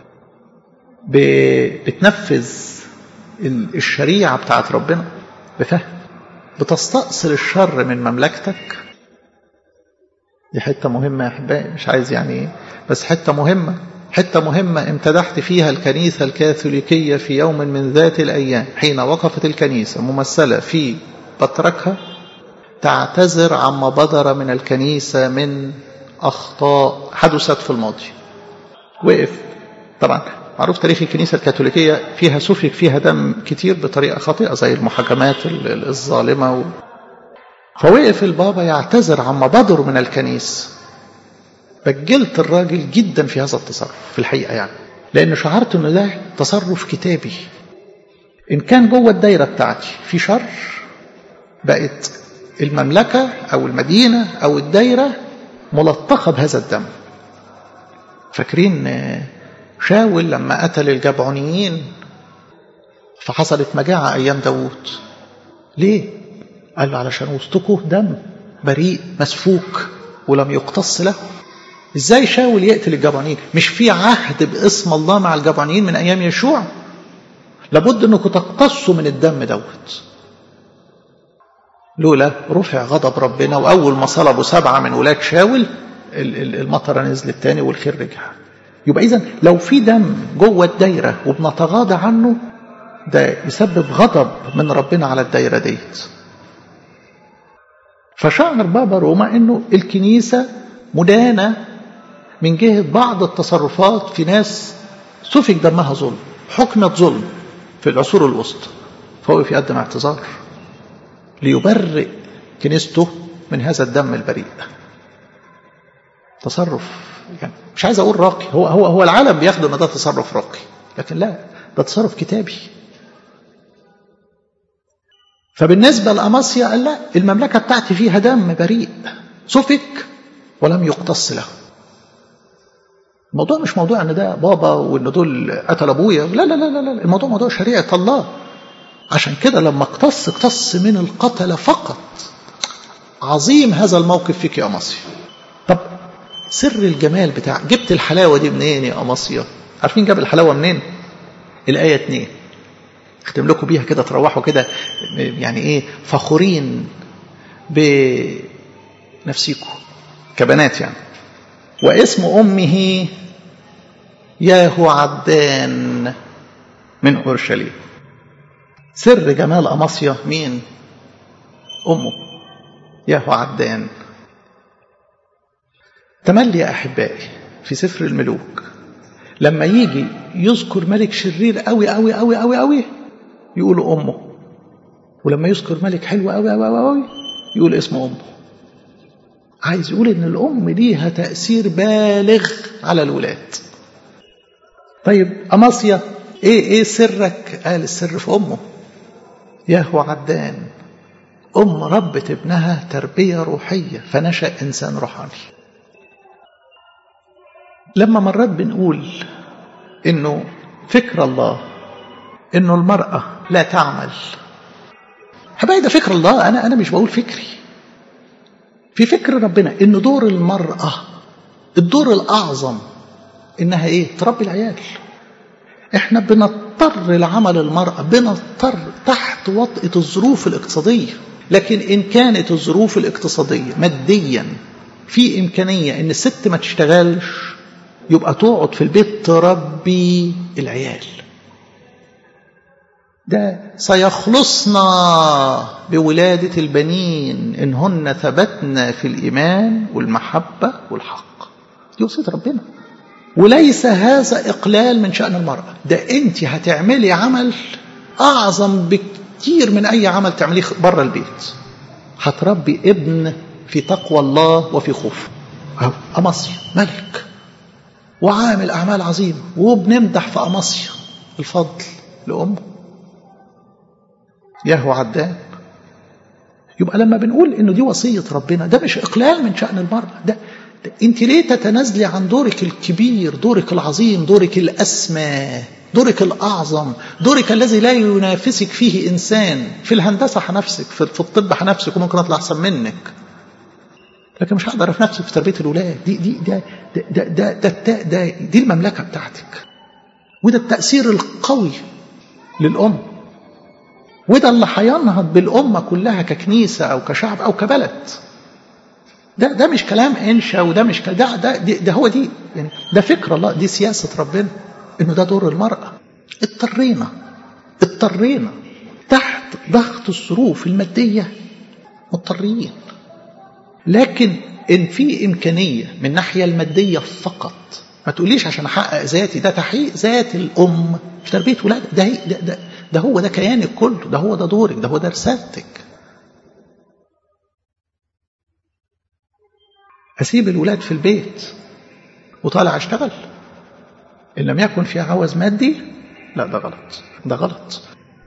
بتنفذ الشريعة بتاعت ربنا بفهم بتستأصل الشر من مملكتك دي حتة مهمة يا أحبائي مش عايز يعني بس حتة مهمة حتة مهمة امتدحت فيها الكنيسة الكاثوليكية في يوم من ذات الأيام حين وقفت الكنيسة ممثلة في بطركها تعتذر عما بدر من الكنيسة من أخطاء حدثت في الماضي وقف طبعا معروف تاريخ الكنيسة الكاثوليكية فيها سفك فيها دم كتير بطريقة خاطئة زي المحاكمات الظالمة و... فوقف البابا يعتذر عما بدر من الكنيسة بجلت الراجل جدا في هذا التصرف في الحقيقة يعني لأن شعرت أن ده تصرف كتابي إن كان جوه الدايرة بتاعتي في شر بقت المملكة أو المدينة أو الدايرة ملطخة بهذا الدم فاكرين شاول لما قتل الجبعونيين فحصلت مجاعة أيام داوود ليه؟ قال له علشان وسطكم دم بريء مسفوك ولم يقتص له ازاي شاول يقتل الجبعونيين مش في عهد باسم الله مع الجبعونيين من ايام يشوع لابد انكم تقتصوا من الدم دوت لولا رفع غضب ربنا واول ما صلبوا سبعه من ولاد شاول المطره نزلت تاني والخير رجع يبقى اذا لو في دم جوه الدايره وبنتغاضى عنه ده يسبب غضب من ربنا على الدايره ديت فشعر بابا روما انه الكنيسه مدانه من جهه بعض التصرفات في ناس سفك دمها ظلم حكمت ظلم في العصور الوسطى فهو يقدم اعتذار ليبرئ كنيسته من هذا الدم البريء تصرف يعني مش عايز اقول راقي هو هو هو العالم بياخد ان ده تصرف راقي لكن لا ده تصرف كتابي فبالنسبة لأماسيا قال لا المملكة بتاعتي فيها دم بريء سفك ولم يقتص له الموضوع مش موضوع ان ده بابا وان دول قتل ابويا لا لا لا لا الموضوع موضوع شريعة الله عشان كده لما اقتص اقتص من القتلة فقط عظيم هذا الموقف فيك يا أماسيا طب سر الجمال بتاع جبت الحلاوة دي منين يا أماسيا عارفين جاب الحلاوة منين الآية 2 اختم لكم بيها كده تروحوا كده يعني ايه فخورين بنفسيكم كبنات يعني واسم أمه ياهو عدان من أورشليم سر جمال أماسيا مين أمه ياهو عدان تملي يا أحبائي في سفر الملوك لما يجي يذكر ملك شرير قوي قوي قوي قوي قوي يقولوا أمه ولما يذكر ملك حلو قوي قوي قوي قوي يقول اسم أمه عايز يقول إن الأم ليها تأثير بالغ على الولاد طيب أماسيا ايه ايه سرك قال السر في امه يهو عدان ام ربت ابنها تربيه روحيه فنشا انسان روحاني لما مرات بنقول انه فكر الله انه المراه لا تعمل حبايبي ده فكر الله انا انا مش بقول فكري في فكر ربنا ان دور المراه الدور الاعظم انها ايه تربي العيال احنا بنضطر لعمل المراه بنضطر تحت وطئه الظروف الاقتصاديه لكن ان كانت الظروف الاقتصاديه ماديا في امكانيه ان الست ما تشتغلش يبقى تقعد في البيت تربي العيال ده سيخلصنا بولادة البنين إن هن ثبتنا في الإيمان والمحبة والحق دي وصية ربنا وليس هذا إقلال من شأن المرأة ده أنت هتعملي عمل أعظم بكتير من أي عمل تعمليه بره البيت هتربي ابن في تقوى الله وفي خوف أمصي ملك وعامل أعمال عظيمة وبنمدح في أمصيا الفضل لأمه يهو عدان يبقى لما بنقول انه دي وصيه ربنا ده مش اقلال من شان المراه ده, ده انت ليه تتنازلي عن دورك الكبير دورك العظيم دورك الاسمى دورك الاعظم دورك الذي لا ينافسك فيه انسان في الهندسه هنفسك في الطب هنفسك وممكن اطلع احسن منك لكن مش هقدر في نفسي في تربيه الاولاد دي دي ده ده ده, ده, ده, ده دي المملكه بتاعتك وده التاثير القوي للام وده اللي هينهض بالأمة كلها ككنيسة أو كشعب أو كبلد ده ده مش كلام إنشا وده مش كلام ده ده, ده, ده هو دي يعني ده فكر الله دي سياسة ربنا إنه ده دور المرأة اضطرينا اضطرينا تحت ضغط الظروف المادية مضطرين لكن إن في إمكانية من الناحية المادية فقط ما تقوليش عشان أحقق ذاتي ده تحقيق ذات الأم في تربية ولادها ده, ده, ده ده هو ده كيانك كله ده هو ده دورك ده هو ده رسالتك أسيب الولاد في البيت وطالع أشتغل إن لم يكن في عوز مادي لا ده غلط ده غلط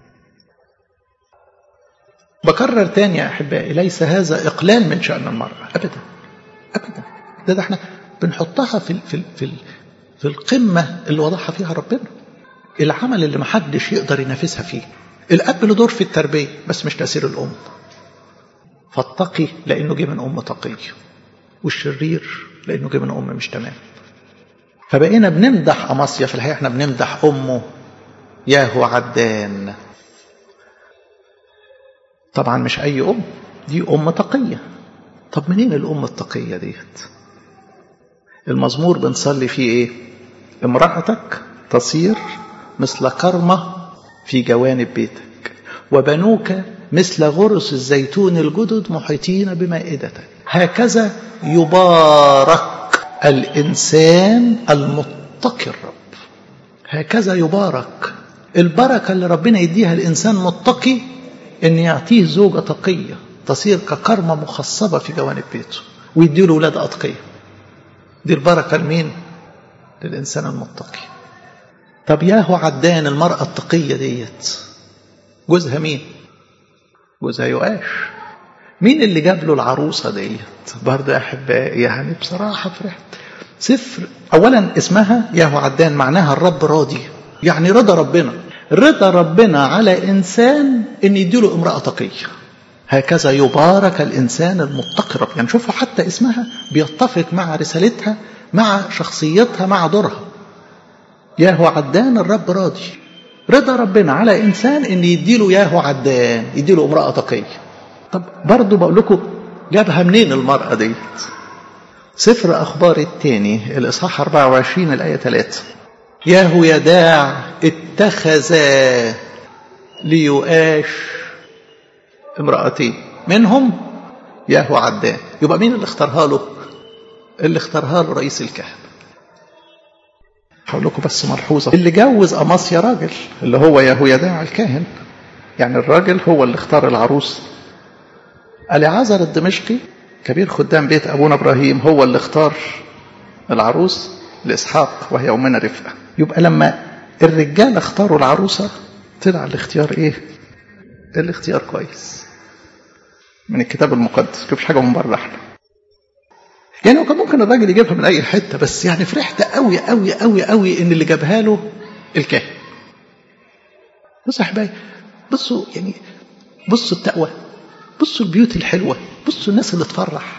بكرر تاني يا أحبائي ليس هذا إقلال من شأن المرأة أبدا أبدا ده, ده احنا بنحطها في في في, في القمة اللي وضعها فيها ربنا العمل اللي محدش يقدر ينافسها فيه الأب له دور في التربية بس مش تأثير الأم فالتقي لأنه جه من أم تقية والشرير لأنه جه من أم مش تمام فبقينا بنمدح أماسيا في الحقيقة احنا بنمدح أمه ياهو عدان طبعا مش أي أم دي أم تقية طب منين الأم التقية ديت المزمور بنصلي فيه إيه امرأتك تصير مثل كرمة في جوانب بيتك وبنوك مثل غرس الزيتون الجدد محيطين بمائدتك هكذا يبارك الإنسان المتقي الرب هكذا يبارك البركة اللي ربنا يديها الإنسان متقي إن يعطيه زوجة تقية تصير ككرمة مخصبة في جوانب بيته ويديله أولاد أتقية دي البركة لمين؟ للإنسان المتقي طب ياهو عدان المرأة التقية ديت جوزها مين جوزها يؤاش مين اللي جاب له العروسة ديت برضه يا أحبائي يعني بصراحة فرحت سفر أولا اسمها ياهو عدان معناها الرب راضي يعني رضا ربنا رضا ربنا على إنسان إن يديله امرأة تقية هكذا يبارك الإنسان المتقي رب يعني شوفوا حتى اسمها بيتفق مع رسالتها مع شخصيتها مع دورها ياهو عدان الرب راضي رضا ربنا على انسان ان يديله ياهو عدان يديله امراه تقيه طب برضه بقول لكم جابها منين المراه ديت سفر اخبار الثاني الاصحاح 24 الايه 3 ياهو يداع اتخذ ليؤاش امرأتين منهم ياهو عدان يبقى مين اللي اختارها له اللي اختارها له رئيس الكهنه هقول لكم بس ملحوظه اللي جوز اماسيا راجل اللي هو يهويداع الكاهن يعني الراجل هو اللي اختار العروس اليعازر الدمشقي كبير خدام بيت ابونا ابراهيم هو اللي اختار العروس لاسحاق وهي امنا رفقه يبقى لما الرجال اختاروا العروسة طلع الاختيار ايه الاختيار كويس من الكتاب المقدس مش حاجة من بره احنا يعني هو كان ممكن الراجل يجيبها من اي حتة بس يعني فرحت قوي قوي قوي قوي ان اللي جابها له الكاهن بصوا يا احبائي بصوا يعني بصوا التقوى بصوا البيوت الحلوة بصوا الناس اللي تفرح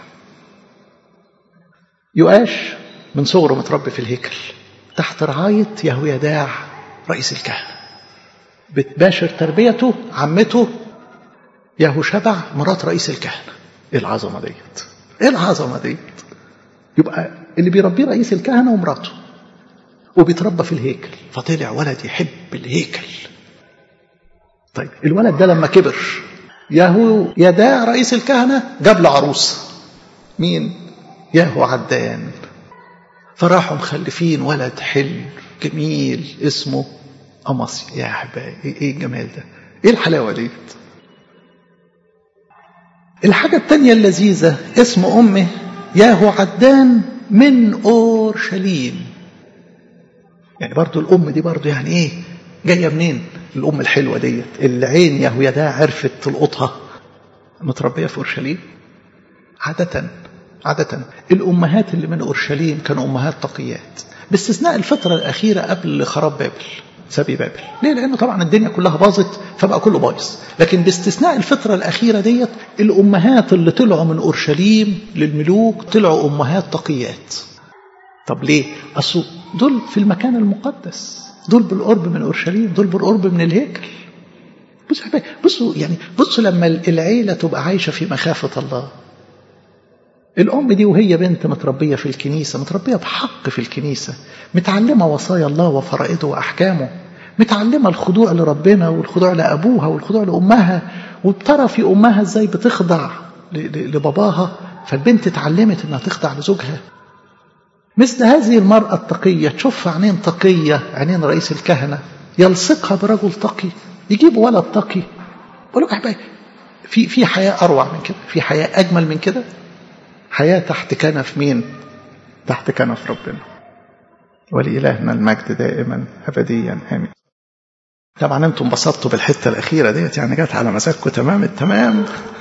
يؤاش من صغره متربي في الهيكل تحت رعاية يهويداع رئيس الكهنة بتباشر تربيته عمته يهوشبع مرات رئيس الكهنة ايه العظمة ديت ايه العظمة ديت يبقى اللي بيربيه رئيس الكهنة ومراته وبيتربى في الهيكل فطلع ولد يحب الهيكل طيب الولد ده لما كبر يهو يداع رئيس الكهنة جاب له عروسة مين يهو عدان فراحوا مخلفين ولد حلو جميل اسمه أمصي يا أحبائي إيه الجمال ده إيه الحلاوة ديت الحاجة التانية اللذيذة اسم أمه ياهو عدان من أورشليم يعني برضو الأم دي برضو يعني إيه جاية منين الأم الحلوة ديت اللي عين يهويدا عرفت تلقطها متربية في أورشليم عادة عادة الأمهات اللي من أورشليم كانوا أمهات تقيات باستثناء الفترة الأخيرة قبل خراب بابل سبي بابل ليه لأنه طبعا الدنيا كلها باظت فبقى كله بايظ لكن باستثناء الفترة الأخيرة ديت الأمهات اللي طلعوا من أورشليم للملوك طلعوا أمهات تقيات طب ليه أصل دول في المكان المقدس دول بالقرب من أورشليم دول بالقرب من الهيكل بصوا بصوا يعني بصوا لما العيلة تبقى عايشة في مخافة الله الأم دي وهي بنت متربية في الكنيسة متربية بحق في الكنيسة متعلمة وصايا الله وفرائضه وأحكامه متعلمة الخضوع لربنا والخضوع لأبوها والخضوع لأمها وبترى في أمها إزاي بتخضع لباباها فالبنت اتعلمت إنها تخضع لزوجها مثل هذه المرأة التقية تشوف عينين تقية عينين رئيس الكهنة يلصقها برجل تقي يجيب ولد تقي بقول لك أحبائي في في حياة أروع من كده في حياة أجمل من كده حياة تحت كنف مين تحت كنف ربنا ولإلهنا المجد دائما أبديا آمين طبعا انتم انبسطتوا بالحتة الأخيرة ديت يعني جت على مزاجكم تمام التمام